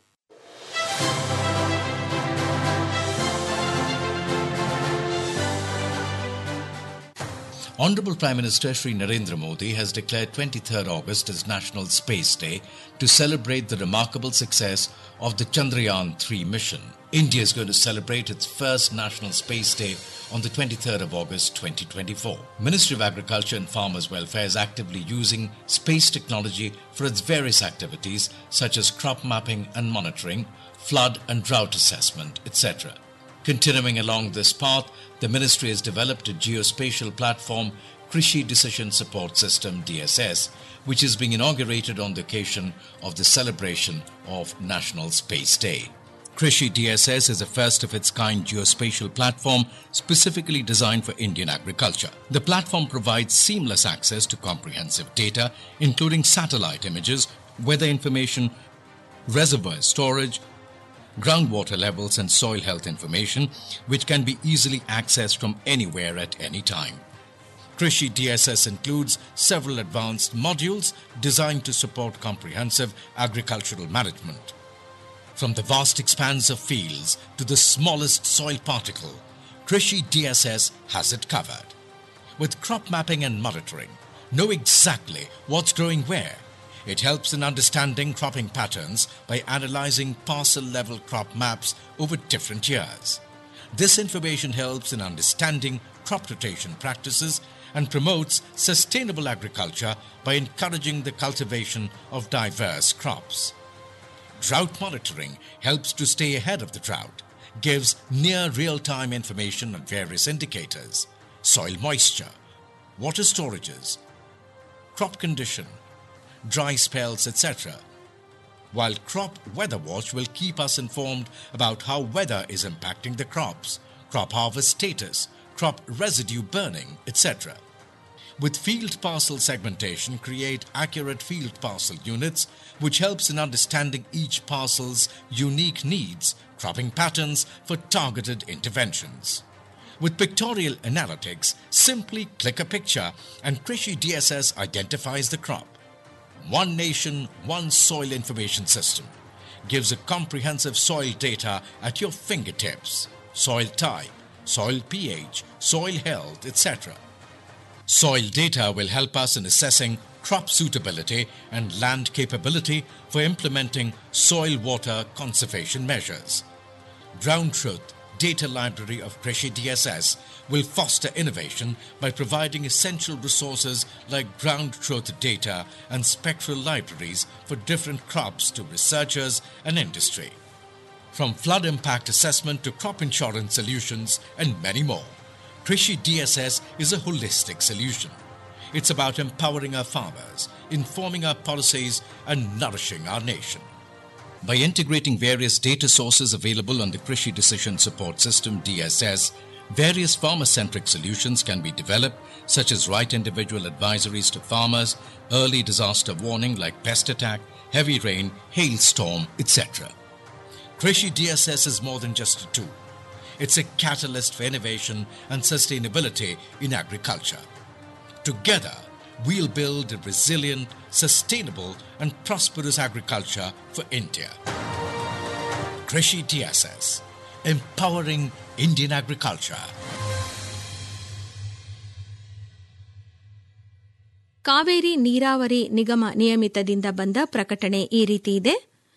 Honorable Prime Minister Sri Narendra Modi has declared 23rd August as National Space Day to celebrate the remarkable success of the Chandrayaan 3 mission. India is going to celebrate its first National Space Day on the 23rd of August 2024. Ministry of Agriculture and Farmers Welfare is actively using space technology for its various activities such as crop mapping and monitoring, flood and drought assessment, etc. Continuing along this path, the ministry has developed a geospatial platform, Krishi Decision Support System DSS, which is being inaugurated on the occasion of the celebration of National Space Day. Krishi DSS is a first of its kind geospatial platform specifically designed for Indian agriculture. The platform provides seamless access to comprehensive data, including satellite images, weather information, reservoir storage, groundwater levels, and soil health information, which can be easily accessed from anywhere at any time. Krishi DSS includes several advanced modules designed to support comprehensive agricultural management. From the vast expanse of fields to the smallest soil particle, Krishi DSS has it covered. With crop mapping and monitoring, know exactly what's growing where. It helps in understanding cropping patterns by analyzing parcel level crop maps over different years. This information helps in understanding crop rotation practices and promotes sustainable agriculture by encouraging the cultivation of diverse crops. Drought monitoring helps to stay ahead of the drought, gives near real time information on various indicators soil moisture, water storages, crop condition, dry spells, etc. While Crop Weather Watch will keep us informed about how weather is impacting the crops, crop harvest status, crop residue burning, etc. With field parcel segmentation, create accurate field parcel units, which helps in understanding each parcel's unique needs, cropping patterns for targeted interventions. With pictorial analytics, simply click a picture and Krishi DSS identifies the crop. One Nation, One Soil Information System gives a comprehensive soil data at your fingertips soil type, soil pH, soil health, etc. Soil data will help us in assessing crop suitability and land capability for implementing soil water conservation measures. Ground Truth Data Library of Krishi DSS will foster innovation by providing essential resources like ground truth data and spectral libraries for different crops to researchers and industry. From flood impact assessment to crop insurance solutions and many more, Krishi DSS is a holistic solution. It's about empowering our farmers, informing our policies, and nourishing our nation. By integrating various data sources available on the Krishi Decision Support System DSS, various farmer centric solutions can be developed, such as right individual advisories to farmers, early disaster warning like pest attack, heavy rain, hailstorm, etc. Krishi DSS is more than just a tool. It's a catalyst for innovation and sustainability in agriculture. Together, we'll build a resilient, sustainable, and prosperous agriculture for India. Krishi DSS, empowering Indian agriculture. Kaveri ನೀರಾವರಿ ನಿಗಮ ನಿಯಮಿತದಿಂದ ಬಂದ ಪ್ರಕಟಣೆ ಈ ರೀತಿ ಇದೆ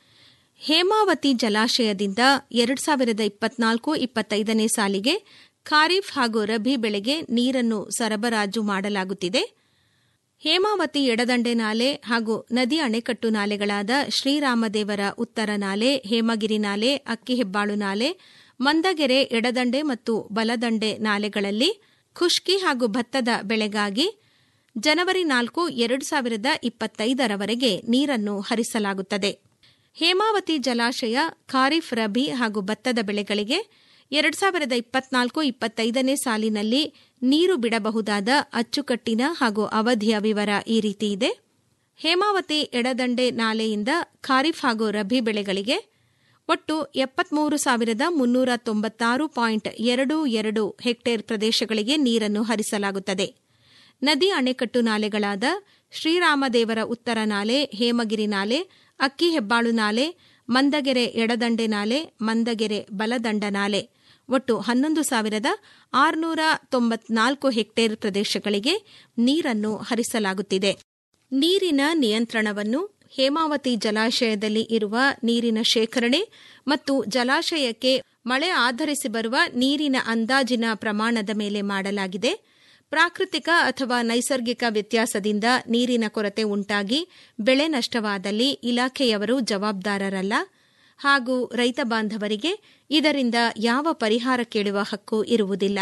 ಹೇಮಾವತಿ ಜಲಾಶಯದಿಂದ ಎರಡ್ ಸಾವಿರದ ಇಪ್ಪತ್ನಾಲ್ಕು ಇಪ್ಪತ್ತೈದನೇ ಸಾಲಿಗೆ ಖಾರಿಫ್ ಹಾಗೂ ರಬಿ ಬೆಳೆಗೆ ನೀರನ್ನು ಸರಬರಾಜು ಮಾಡಲಾಗುತ್ತಿದೆ ಹೇಮಾವತಿ ಎಡದಂಡೆ ನಾಲೆ ಹಾಗೂ ನದಿ ಅಣೆಕಟ್ಟು ನಾಲೆಗಳಾದ ಶ್ರೀರಾಮದೇವರ ಉತ್ತರ ನಾಲೆ ಹೇಮಗಿರಿ ನಾಲೆ ಅಕ್ಕಿಹೆಬ್ಬಾಳು ನಾಲೆ ಮಂದಗೆರೆ ಎಡದಂಡೆ ಮತ್ತು ಬಲದಂಡೆ ನಾಲೆಗಳಲ್ಲಿ ಖುಷ್ಕಿ ಹಾಗೂ ಭತ್ತದ ಬೆಳೆಗಾಗಿ ಜನವರಿ ನಾಲ್ಕು ಎರಡು ಸಾವಿರದ ಇಪ್ಪತ್ತೈದರವರೆಗೆ ನೀರನ್ನು ಹರಿಸಲಾಗುತ್ತದೆ ಹೇಮಾವತಿ ಜಲಾಶಯ ಖಾರಿಫ್ ರಬಿ ಹಾಗೂ ಭತ್ತದ ಬೆಳೆಗಳಿಗೆ ಎರಡು ಸಾವಿರದ ಇಪ್ಪತ್ನಾಲ್ಕು ಇಪ್ಪತ್ತೈದನೇ ಸಾಲಿನಲ್ಲಿ ನೀರು ಬಿಡಬಹುದಾದ ಅಚ್ಚುಕಟ್ಟಿನ ಹಾಗೂ ಅವಧಿಯ ವಿವರ ಈ ರೀತಿ ಇದೆ ಹೇಮಾವತಿ ಎಡದಂಡೆ ನಾಲೆಯಿಂದ ಖಾರಿಫ್ ಹಾಗೂ ರಬಿ ಬೆಳೆಗಳಿಗೆ ಒಟ್ಟು ಎಪ್ಪತ್ಮೂರು ಸಾವಿರದ ಮುನ್ನೂರ ತೊಂಬತ್ತಾರು ಪಾಯಿಂಟ್ ಎರಡು ಎರಡು ಹೆಕ್ಟೇರ್ ಪ್ರದೇಶಗಳಿಗೆ ನೀರನ್ನು ಹರಿಸಲಾಗುತ್ತದೆ ನದಿ ಅಣೆಕಟ್ಟು ನಾಲೆಗಳಾದ ಶ್ರೀರಾಮದೇವರ ಉತ್ತರ ನಾಲೆ ಹೇಮಗಿರಿ ನಾಲೆ ಅಕ್ಕಿ ಹೆಬ್ಬಾಳು ನಾಲೆ ಮಂದಗೆರೆ ಎಡದಂಡೆ ನಾಲೆ ಮಂದಗೆರೆ ಬಲದಂಡ ನಾಲೆ ಒಟ್ಟು ಹನ್ನೊಂದು ಸಾವಿರದ ಆರುನೂರ ತೊಂಬತ್ನಾಲ್ಕು ಹೆಕ್ಟೇರ್ ಪ್ರದೇಶಗಳಿಗೆ ನೀರನ್ನು ಹರಿಸಲಾಗುತ್ತಿದೆ ನೀರಿನ ನಿಯಂತ್ರಣವನ್ನು ಹೇಮಾವತಿ ಜಲಾಶಯದಲ್ಲಿ ಇರುವ ನೀರಿನ ಶೇಖರಣೆ ಮತ್ತು ಜಲಾಶಯಕ್ಕೆ ಮಳೆ ಆಧರಿಸಿ ಬರುವ ನೀರಿನ ಅಂದಾಜಿನ ಪ್ರಮಾಣದ ಮೇಲೆ ಮಾಡಲಾಗಿದೆ ಪ್ರಾಕೃತಿಕ ಅಥವಾ ನೈಸರ್ಗಿಕ ವ್ಯತ್ಯಾಸದಿಂದ ನೀರಿನ ಕೊರತೆ ಉಂಟಾಗಿ ಬೆಳೆ ನಷ್ಟವಾದಲ್ಲಿ ಇಲಾಖೆಯವರು ಜವಾಬ್ದಾರರಲ್ಲ ಹಾಗೂ ರೈತ ಬಾಂಧವರಿಗೆ ಇದರಿಂದ ಯಾವ ಪರಿಹಾರ ಕೇಳುವ ಹಕ್ಕು ಇರುವುದಿಲ್ಲ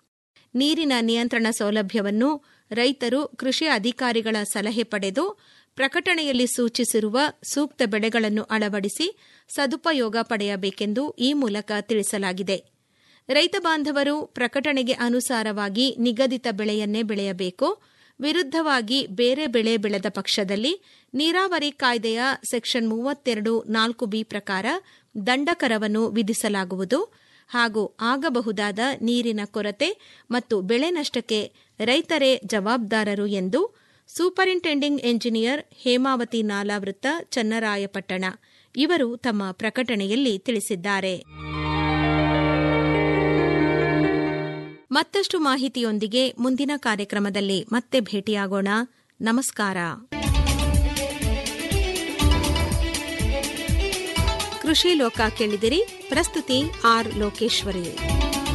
ನೀರಿನ ನಿಯಂತ್ರಣ ಸೌಲಭ್ಯವನ್ನು ರೈತರು ಕೃಷಿ ಅಧಿಕಾರಿಗಳ ಸಲಹೆ ಪಡೆದು ಪ್ರಕಟಣೆಯಲ್ಲಿ ಸೂಚಿಸಿರುವ ಸೂಕ್ತ ಬೆಳೆಗಳನ್ನು ಅಳವಡಿಸಿ ಸದುಪಯೋಗ ಪಡೆಯಬೇಕೆಂದು ಈ ಮೂಲಕ ತಿಳಿಸಲಾಗಿದೆ ರೈತ ಬಾಂಧವರು ಪ್ರಕಟಣೆಗೆ ಅನುಸಾರವಾಗಿ ನಿಗದಿತ ಬೆಳೆಯನ್ನೇ ಬೆಳೆಯಬೇಕು ವಿರುದ್ಧವಾಗಿ ಬೇರೆ ಬೆಳೆ ಬೆಳೆದ ಪಕ್ಷದಲ್ಲಿ ನೀರಾವರಿ ಕಾಯ್ದೆಯ ಸೆಕ್ಷನ್ ಮೂವತ್ತೆರಡು ನಾಲ್ಕು ಬಿ ಪ್ರಕಾರ ದಂಡಕರವನ್ನು ವಿಧಿಸಲಾಗುವುದು ಹಾಗೂ ಆಗಬಹುದಾದ ನೀರಿನ ಕೊರತೆ ಮತ್ತು ಬೆಳೆ ನಷ್ಟಕ್ಕೆ ರೈತರೇ ಜವಾಬ್ದಾರರು ಎಂದು ಸೂಪರಿಂಟೆಂಡಿಂಗ್ ಎಂಜಿನಿಯರ್ ಹೇಮಾವತಿ ನಾಲಾವೃತ್ತ ಚನ್ನರಾಯಪಟ್ಟಣ ಇವರು ತಮ್ಮ ಪ್ರಕಟಣೆಯಲ್ಲಿ ತಿಳಿಸಿದ್ದಾರೆ ಮತ್ತಷ್ಟು ಮಾಹಿತಿಯೊಂದಿಗೆ ಮುಂದಿನ ಕಾರ್ಯಕ್ರಮದಲ್ಲಿ ಮತ್ತೆ ಭೇಟಿಯಾಗೋಣ ನಮಸ್ಕಾರ ಕೃಷಿ ಲೋಕ ಕೇಳಿದಿರಿ ಪ್ರಸ್ತುತಿ ಆರ್ ಲೋಕೇಶ್ವರಿ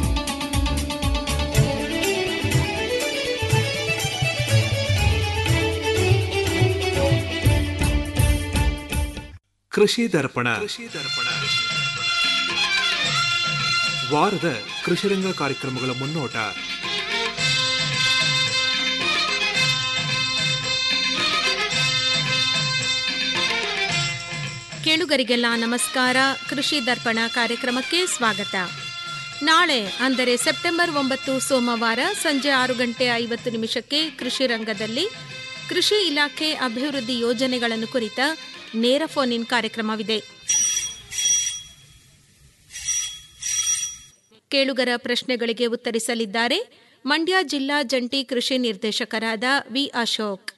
ಕೃಷಿ ದರ್ಪಣ ವಾರದ ಕೃಷಿರಂಗ ಕಾರ್ಯಕ್ರಮಗಳ ಮುನ್ನೋಟ ಕೇಳುಗರಿಗೆಲ್ಲ ನಮಸ್ಕಾರ ಕೃಷಿ ದರ್ಪಣ ಕಾರ್ಯಕ್ರಮಕ್ಕೆ ಸ್ವಾಗತ ನಾಳೆ ಅಂದರೆ ಸೆಪ್ಟೆಂಬರ್ ಒಂಬತ್ತು ಸೋಮವಾರ ಸಂಜೆ ಆರು ಗಂಟೆ ಐವತ್ತು ನಿಮಿಷಕ್ಕೆ ಕೃಷಿ ರಂಗದಲ್ಲಿ ಕೃಷಿ ಇಲಾಖೆ ಅಭಿವೃದ್ಧಿ ಯೋಜನೆಗಳನ್ನು ಕುರಿತ ನೇರ ಫೋನ್ ಇನ್ ಕಾರ್ಯಕ್ರಮವಿದೆ ಕೇಳುಗರ ಪ್ರಶ್ನೆಗಳಿಗೆ ಉತ್ತರಿಸಲಿದ್ದಾರೆ ಮಂಡ್ಯ ಜಿಲ್ಲಾ ಜಂಟಿ ಕೃಷಿ ನಿರ್ದೇಶಕರಾದ ವಿ ಅಶೋಕ್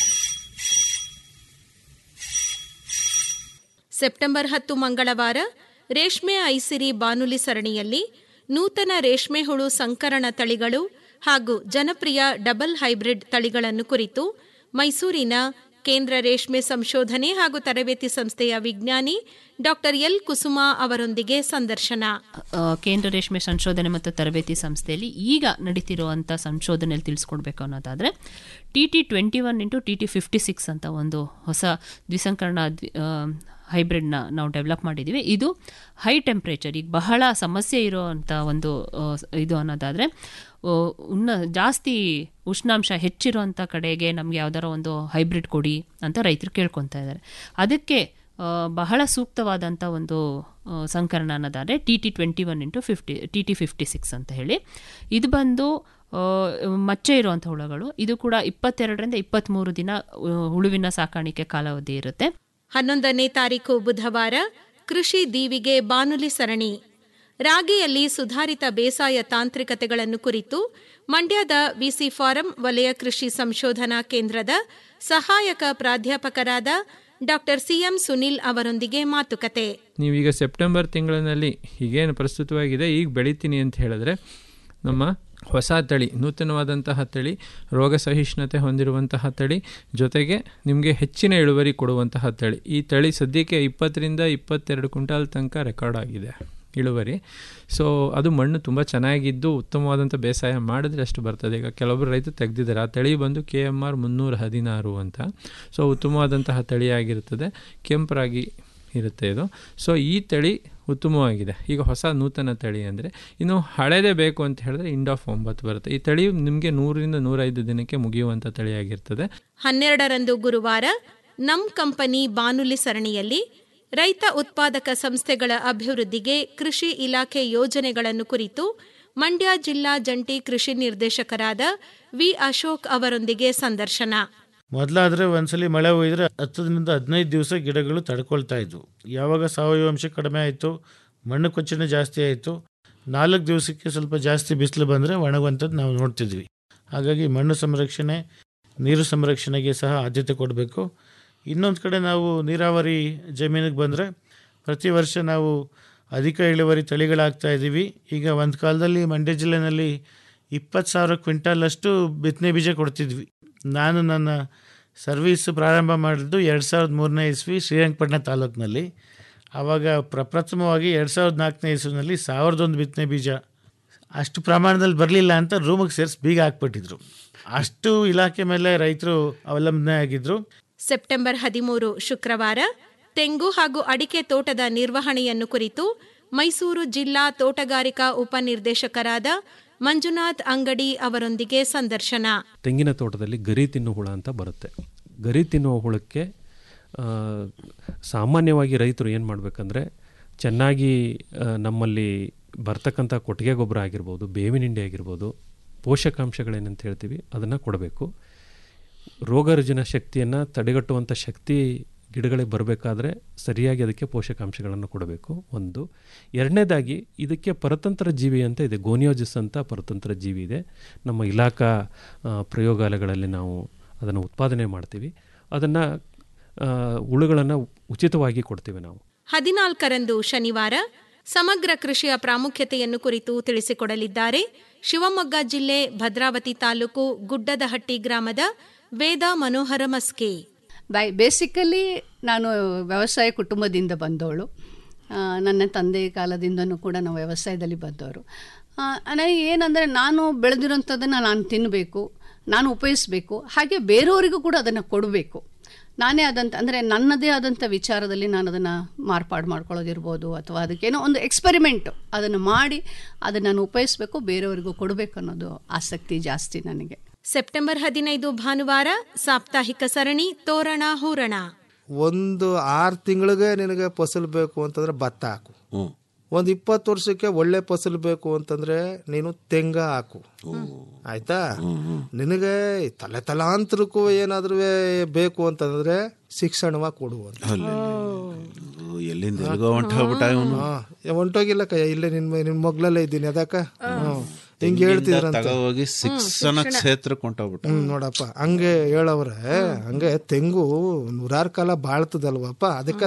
ಸೆಪ್ಟೆಂಬರ್ ಹತ್ತು ಮಂಗಳವಾರ ರೇಷ್ಮೆ ಐಸಿರಿ ಬಾನುಲಿ ಸರಣಿಯಲ್ಲಿ ನೂತನ ರೇಷ್ಮೆ ಹುಳು ಸಂಕರಣ ತಳಿಗಳು ಹಾಗೂ ಜನಪ್ರಿಯ ಡಬಲ್ ಹೈಬ್ರಿಡ್ ತಳಿಗಳನ್ನು ಕುರಿತು ಮೈಸೂರಿನ ಕೇಂದ್ರ ರೇಷ್ಮೆ ಸಂಶೋಧನೆ ಹಾಗೂ ತರಬೇತಿ ಸಂಸ್ಥೆಯ ವಿಜ್ಞಾನಿ ಡಾಕ್ಟರ್ ಎಲ್ ಕುಸುಮಾ ಅವರೊಂದಿಗೆ ಸಂದರ್ಶನ ಆ, ಕೇಂದ್ರ ರೇಷ್ಮೆ ಸಂಶೋಧನೆ ಮತ್ತು ತರಬೇತಿ ಸಂಸ್ಥೆಯಲ್ಲಿ ಈಗ ನಡೀತಿರುವಂಥ ಸಂಶೋಧನೆಯಲ್ಲಿ ತಿಳಿಸ್ಕೊಡ್ಬೇಕು ಅನ್ನೋದಾದರೆ T T twenty one into T T fifty six ಅಂತ ಒಂದು ಹೊಸ ದ್ವಿಸಂಕರಣ ದ್ವಿ- ಆ, ಹೈಬ್ರಿಡ್ನ ನಾವು ಡೆವಲಪ್ ಮಾಡಿದ್ದೀವಿ ಇದು ಹೈ ಟೆಂಪ್ರೇಚರ್ ಈಗ ಬಹಳ ಸಮಸ್ಯೆ ಇರೋವಂಥ ಒಂದು ಆ, ಇದು ಅನ್ನೋದಾದರೆ ಆ, ಉನ್ನ ಜಾಸ್ತಿ ಉಷ್ಣಾಂಶ ಹೆಚ್ಚಿರುವಂಥ ಕಡೆಗೆ ನಮಗೆ ಯಾವ್ದಾರ ಒಂದು ಹೈಬ್ರಿಡ್ ಕೊಡಿ ಅಂತ ರೈತರು ಕೇಳ್ಕೊತಾ ಇದ್ದಾರೆ ಅದಕ್ಕೆ ಆ, ಬಹಳ ಸೂಕ್ತವಾದಂಥ ಒಂದು ಆ, ಸಂಕರಣ ಅನ್ನೋದಾದರೆ T T twenty one into fifty T T fifty six ಅಂತ ಹೇಳಿ ಇದು ಬಂದು ಆ, ಮಚ್ಚೆ ಇರುವಂಥ ಹುಳುಗಳು ಇದು ಕೂಡ ಇಪ್ಪತ್ತೆರಡರಿಂದ ಇಪ್ಪತ್ತ್ಮೂರು ದಿನ ಆ, ಹುಳುವಿನ ಸಾಕಾಣಿಕೆ ಕಾಲಾವಧಿ ಇರುತ್ತೆ ಹನ್ನೊಂದನೇ ತಾರೀಕು ಬುಧವಾರ ಕೃಷಿ ದೀವಿಗೆ ಬಾನುಲಿ ಸರಣಿ ರಾಗಿಯಲ್ಲಿ ಸುಧಾರಿತ ಬೇಸಾಯ ತಾಂತ್ರಿಕತೆಗಳನ್ನು ಕುರಿತು ಮಂಡ್ಯದ ವಿಸಿ ಫಾರಂ ವಲಯ ಕೃಷಿ ಸಂಶೋಧನಾ ಕೇಂದ್ರದ ಸಹಾಯಕ ಪ್ರಾಧ್ಯಾಪಕರಾದ ಡಾಕ್ಟರ್ ಸಿಎಂ ಸುನಿಲ್ ಅವರೊಂದಿಗೆ ಮಾತುಕತೆ ನೀವೀಗ ಸೆಪ್ಟೆಂಬರ್ ತಿಂಗಳಿನಲ್ಲಿ ಹೀಗೇನು ಪ್ರಸ್ತುತವಾಗಿದೆ ಈಗ ಬೆಳಿತೀನಿ ಅಂತ ಹೇಳಿದ್ರೆ ನಮ್ಮ ಹೊಸ ತಳಿ ನೂತನವಾದಂತಹ ತಳಿ ರೋಗ ಸಹಿಷ್ಣುತೆ ಹೊಂದಿರುವಂತಹ ತಳಿ ಜೊತೆಗೆ ನಿಮಗೆ ಹೆಚ್ಚಿನ ಇಳುವರಿ ಕೊಡುವಂತಹ ತಳಿ ಈ ತಳಿ ಸದ್ಯಕ್ಕೆ ಇಪ್ಪತ್ತರಿಂದ ಇಪ್ಪತ್ತೆರಡು ಕ್ವಿಂಟಾಲ್ ತನಕ ರೆಕಾರ್ಡ್ ಆಗಿದೆ ಇಳುವರಿ ಸೊ ಅದು ಮಣ್ಣು ತುಂಬ ಚೆನ್ನಾಗಿದ್ದು ಉತ್ತಮವಾದಂಥ ಬೇಸಾಯ ಮಾಡಿದ್ರೆ ಅಷ್ಟು ಬರ್ತದೆ ಈಗ ಕೆಲವೊಬ್ಬರು ರೈತರು ತೆಗೆದಿದ್ದಾರೆ ಆ ತಳಿ ಬಂದು ಕೆ ಎಮ್ ಆರ್ ಮುನ್ನೂರ ಹದಿನಾರು ಅಂತ ಸೊ ಉತ್ತಮವಾದಂತಹ ತಳಿಯಾಗಿರುತ್ತದೆ ಕೆಂಪು ರಾಗಿ ಇರುತ್ತೆ ಇದು ಸೊ ಈ ತಳಿ ಉತ್ತಮವಾಗಿದೆ ಈಗ ಹೊಸ ನೂತನ ತಳಿ ಅಂದರೆ ಇನ್ನು ಹಳೇದೇ ಬೇಕು ಅಂತ ಹೇಳಿದ್ರೆ ಇಂಡಾಫ್ ಒಂಬತ್ತು ಬರುತ್ತೆ ಈ ತಳಿ ನಿಮಗೆ ನೂರರಿಂದ ನೂರೈದು ದಿನಕ್ಕೆ ಮುಗಿಯುವಂಥ ತಳಿಯಾಗಿರ್ತದೆ ಹನ್ನೆರಡರಂದು ಗುರುವಾರ ನಮ್ ಕಂಪನಿ ಬಾನುಲಿ ಸರಣಿಯಲ್ಲಿ ರೈತ ಉತ್ಪಾದಕ ಸಂಸ್ಥೆಗಳ ಅಭಿವೃದ್ಧಿಗೆ ಕೃಷಿ ಇಲಾಖೆ ಯೋಜನೆಗಳನ್ನು ಕುರಿತು ಮಂಡ್ಯ ಜಿಲ್ಲಾ ಜಂಟಿ ಕೃಷಿ ನಿರ್ದೇಶಕರಾದ ವಿ ಅಶೋಕ್ ಅವರೊಂದಿಗೆ ಸಂದರ್ಶನ ಮೊದಲಾದರೆ ಒಂದ್ಸಲಿ ಮಳೆ ಹೋಯಿದ್ರೆ ಹತ್ತರಿಂದ ಹದಿನೈದು ದಿವಸ ಗಿಡಗಳು ತಡ್ಕೊಳ್ತಾ ಇದ್ವು ಯಾವಾಗ ಸಾವಯವ ಅಂಶ ಕಡಿಮೆ ಆಯಿತು ಮಣ್ಣು ಕೊಚ್ಚಣೆ ಜಾಸ್ತಿ ಆಯಿತು ನಾಲ್ಕು ದಿವಸಕ್ಕೆ ಸ್ವಲ್ಪ ಜಾಸ್ತಿ ಬಿಸಿಲು ಬಂದರೆ ಒಣಗುವಂಥದ್ದು ನಾವು ನೋಡ್ತಿದ್ವಿ ಹಾಗಾಗಿ ಮಣ್ಣು ಸಂರಕ್ಷಣೆ ನೀರು ಸಂರಕ್ಷಣೆಗೆ ಸಹ ಆದ್ಯತೆ ಕೊಡಬೇಕು ಇನ್ನೊಂದು ಕಡೆ ನಾವು ನೀರಾವರಿ ಜಮೀನಿಗೆ ಬಂದರೆ ಪ್ರತಿ ವರ್ಷ ನಾವು ಅಧಿಕ ಇಳುವರಿ ತಳಿಗಳಾಗ್ತಾ ಇದ್ದೀವಿ ಈಗ ಒಂದು ಕಾಲದಲ್ಲಿ ಮಂಡ್ಯ ಜಿಲ್ಲೆನಲ್ಲಿ ಇಪ್ಪತ್ತು ಸಾವಿರ ಕ್ವಿಂಟಾಲಷ್ಟು ಬಿತ್ತನೆ ಬೀಜ ಕೊಡ್ತಿದ್ವಿ ನಾನು ನನ್ನ ಸರ್ವೀಸ್ ಪ್ರಾರಂಭ ಮಾಡಿದ್ದು ಎರಡು ಸಾವಿರದ ಮೂರನೇ ಇಸ್ವಿ ಶ್ರೀರಂಗಪಟ್ಟಣ ತಾಲೂಕಿನಲ್ಲಿ ಆವಾಗ ಪ್ರಪ್ರಥಮವಾಗಿ ಎರಡು ಸಾವಿರದ ನಾಲ್ಕನೇ ಇಸ್ವಿನಲ್ಲಿ ಸಾವಿರದೊಂದು ಬಿತ್ತನೆ ಬೀಜ ಅಷ್ಟು ಪ್ರಮಾಣದಲ್ಲಿ ಬರಲಿಲ್ಲ ಅಂತ ರೂಮಿಗೆ ಸೇರಿಸಿ ಬೀಗ ಹಾಕ್ಬಿಟ್ಟಿದ್ರು ಅಷ್ಟು ಇಲಾಖೆ ಮೇಲೆ ರೈತರು ಅವಲಂಬನೆ ಆಗಿದ್ರು ಸೆಪ್ಟೆಂಬರ್ ಹದಿಮೂರು ಶುಕ್ರವಾರ ತೆಂಗು ಹಾಗೂ ಅಡಿಕೆ ತೋಟದ ನಿರ್ವಹಣೆಯನ್ನು ಕುರಿತು ಮೈಸೂರು ಜಿಲ್ಲಾ ತೋಟಗಾರಿಕಾ ಉಪನಿರ್ದೇಶಕರಾದ ಮಂಜುನಾಥ್ ಅಂಗಡಿ ಅವರೊಂದಿಗೆ ಸಂದರ್ಶನ ತೆಂಗಿನ ತೋಟದಲ್ಲಿ ಗರಿ ತಿನ್ನು ಹುಳ ಅಂತ ಬರುತ್ತೆ ಗರಿ ತಿನ್ನುವ ಹುಳಕ್ಕೆ ಆ, ಸಾಮಾನ್ಯವಾಗಿ ರೈತರು ಏನು ಮಾಡಬೇಕಂದ್ರೆ ಚೆನ್ನಾಗಿ ಆ, ನಮ್ಮಲ್ಲಿ ಬರ್ತಕ್ಕಂಥ ಕೊಟ್ಟಿಗೆ ಗೊಬ್ಬರ ಆಗಿರ್ಬೋದು ಬೇವಿನ ಹಿಂಡಿ ಆಗಿರ್ಬೋದು ಪೋಷಕಾಂಶಗಳೇನಂತ ಹೇಳ್ತೀವಿ ಅದನ್ನು ಕೊಡಬೇಕು ರೋಗರುಜಿನ ಶಕ್ತಿಯನ್ನು ತಡೆಗಟ್ಟುವಂಥ ಶಕ್ತಿ ಗಿಡಗಳಿಗೆ ಬರಬೇಕಾದ್ರೆ ಸರಿಯಾಗಿ ಅದಕ್ಕೆ ಪೋಷಕಾಂಶಗಳನ್ನು ಕೊಡಬೇಕು ಒಂದು ಎರಡನೇದಾಗಿ ಇದಕ್ಕೆ ಪರತಂತ್ರ ಜೀವಿ ಅಂತ ಇದೆ ಗೋನಿಯೋಜಿಸ್ ಅಂತ ಪರತಂತ್ರ ಜೀವಿ ಇದೆ ನಮ್ಮ ಇಲಾಖಾ ಆ, ಪ್ರಯೋಗಾಲಯಗಳಲ್ಲಿ ನಾವು ಅದನ್ನು ಉತ್ಪಾದನೆ ಮಾಡ್ತೀವಿ ಅದನ್ನು ಹುಳುಗಳನ್ನು ಉಚಿತವಾಗಿ ಕೊಡ್ತೀವಿ ನಾವು ಹದಿನಾಲ್ಕರಂದು ಶನಿವಾರ ಸಮಗ್ರ ಕೃಷಿಯ ಪ್ರಾಮುಖ್ಯತೆಯನ್ನು ಕುರಿತು ತಿಳಿಸಿಕೊಡಲಿದ್ದಾರೆ ಶಿವಮೊಗ್ಗ ಜಿಲ್ಲೆ ಭದ್ರಾವತಿ ತಾಲೂಕು ಗುಡ್ಡದಹಟ್ಟಿ ಗ್ರಾಮದ ವೇದ ಮನೋಹರ ಮಸ್ಕೆ ಬೈ ಬೇಸಿಕಲಿ ನಾನು ವ್ಯವಸಾಯ ಕುಟುಂಬದಿಂದ ಬಂದವಳು ಆ, ನನ್ನ ತಂದೆ ಕಾಲದಿಂದನೂ ಕೂಡ ನಾವು ವ್ಯವಸಾಯದಲ್ಲಿ ಬಂದವರು ಆ, ನನಗೆ ಏನಂದರೆ ನಾನು ಬೆಳೆದಿರೋಂಥದ್ದನ್ನು ನಾನು ತಿನ್ನಬೇಕು ನಾನು ಉಪಯೋಗಿಸ್ಬೇಕು ಹಾಗೆ ಬೇರೆಯವರಿಗೂ ಕೂಡ ಅದನ್ನು ಕೊಡಬೇಕು ನಾನೇ ಆದಂಥ ಅಂದರೆ ನನ್ನದೇ ಆದಂಥ ವಿಚಾರದಲ್ಲಿ ನಾನು ಅದನ್ನು ಮಾರ್ಪಾಡು ಮಾಡ್ಕೊಳ್ಳೋದಿರ್ಬೋದು ಅಥವಾ ಅದಕ್ಕೇನೋ ಒಂದು ಎಕ್ಸ್ಪೆರಿಮೆಂಟ್ ಅದನ್ನು ಮಾಡಿ ಅದನ್ನು ನಾನು ಉಪಯೋಗಿಸ್ಬೇಕು ಬೇರೆಯವರಿಗೂ ಕೊಡಬೇಕು ಅನ್ನೋದು ಆಸಕ್ತಿ ಜಾಸ್ತಿ ನನಗೆ ಸೆಪ್ಟೆಂಬರ್ ಹದಿನೈದು ಭಾನುವಾರ ಸಾಪ್ತಾಹಿಕ ಸರಣಿ ತೋರಣ ಹೂರಣ ಒಂದು ಆರು ತಿಂಗಳಿಗೆ ನಿನಗೆ ಫಸಲು ಬೇಕು ಅಂತಂದ್ರೆ ಭತ್ತ ಹಾಕು ಒಂದು ಇಪ್ಪತ್ತು ವರ್ಷಕ್ಕೆ ಒಳ್ಳೆ ಫಸಲು ಬೇಕು ಅಂತಂದ್ರೆ ನೀನು ತೆಂಗ ಹಾಕು ಆಯ್ತಾ ನಿನಗೆ ತಲೆ ತಲಾಂತರಕ್ಕೂ ಏನಾದ್ರೂ ಬೇಕು ಅಂತಂದ್ರೆ ಶಿಕ್ಷಣವ ಕೊಡುವಂತ ಎಲ್ಲಿಂದ ಎಲ್ಗೋ ಹೊಂಟೋಗ್ಬಿಟ್ಟ ಇವನು ಹಾ, ಏ, ಹೊಂಟೋಗಿಲ್ಲ ಕಯ್ಯ ಇಲ್ಲೇ ನಿನ್ ನಿನ್ ಮಗ್ಲಲ್ಲೇ ಇದ್ದೀನಿ ಅದಕ್ಕ ಹ್ಮ್. ಹಿಂಗ್ ಹೇಳ್ತಿದ್ರಂತ ತಗೋಗಿ ಶಿಕ್ಷಣ ಕ್ಷೇತ್ರಕ್ಕೆ ಹೊಂಟೋಗ್ಬಿಟ್ಟ ಹ್ಮ್ ನೋಡಪ್ಪ ಹಂಗೆ ಹೇಳವ್ರೆ ಹಂಗೆ ತೆಂಗು ನೂರಾರು ಕಾಲ ಬಾಳ್ತದಲ್ವಪ್ಪ ಅದಕ್ಕೆ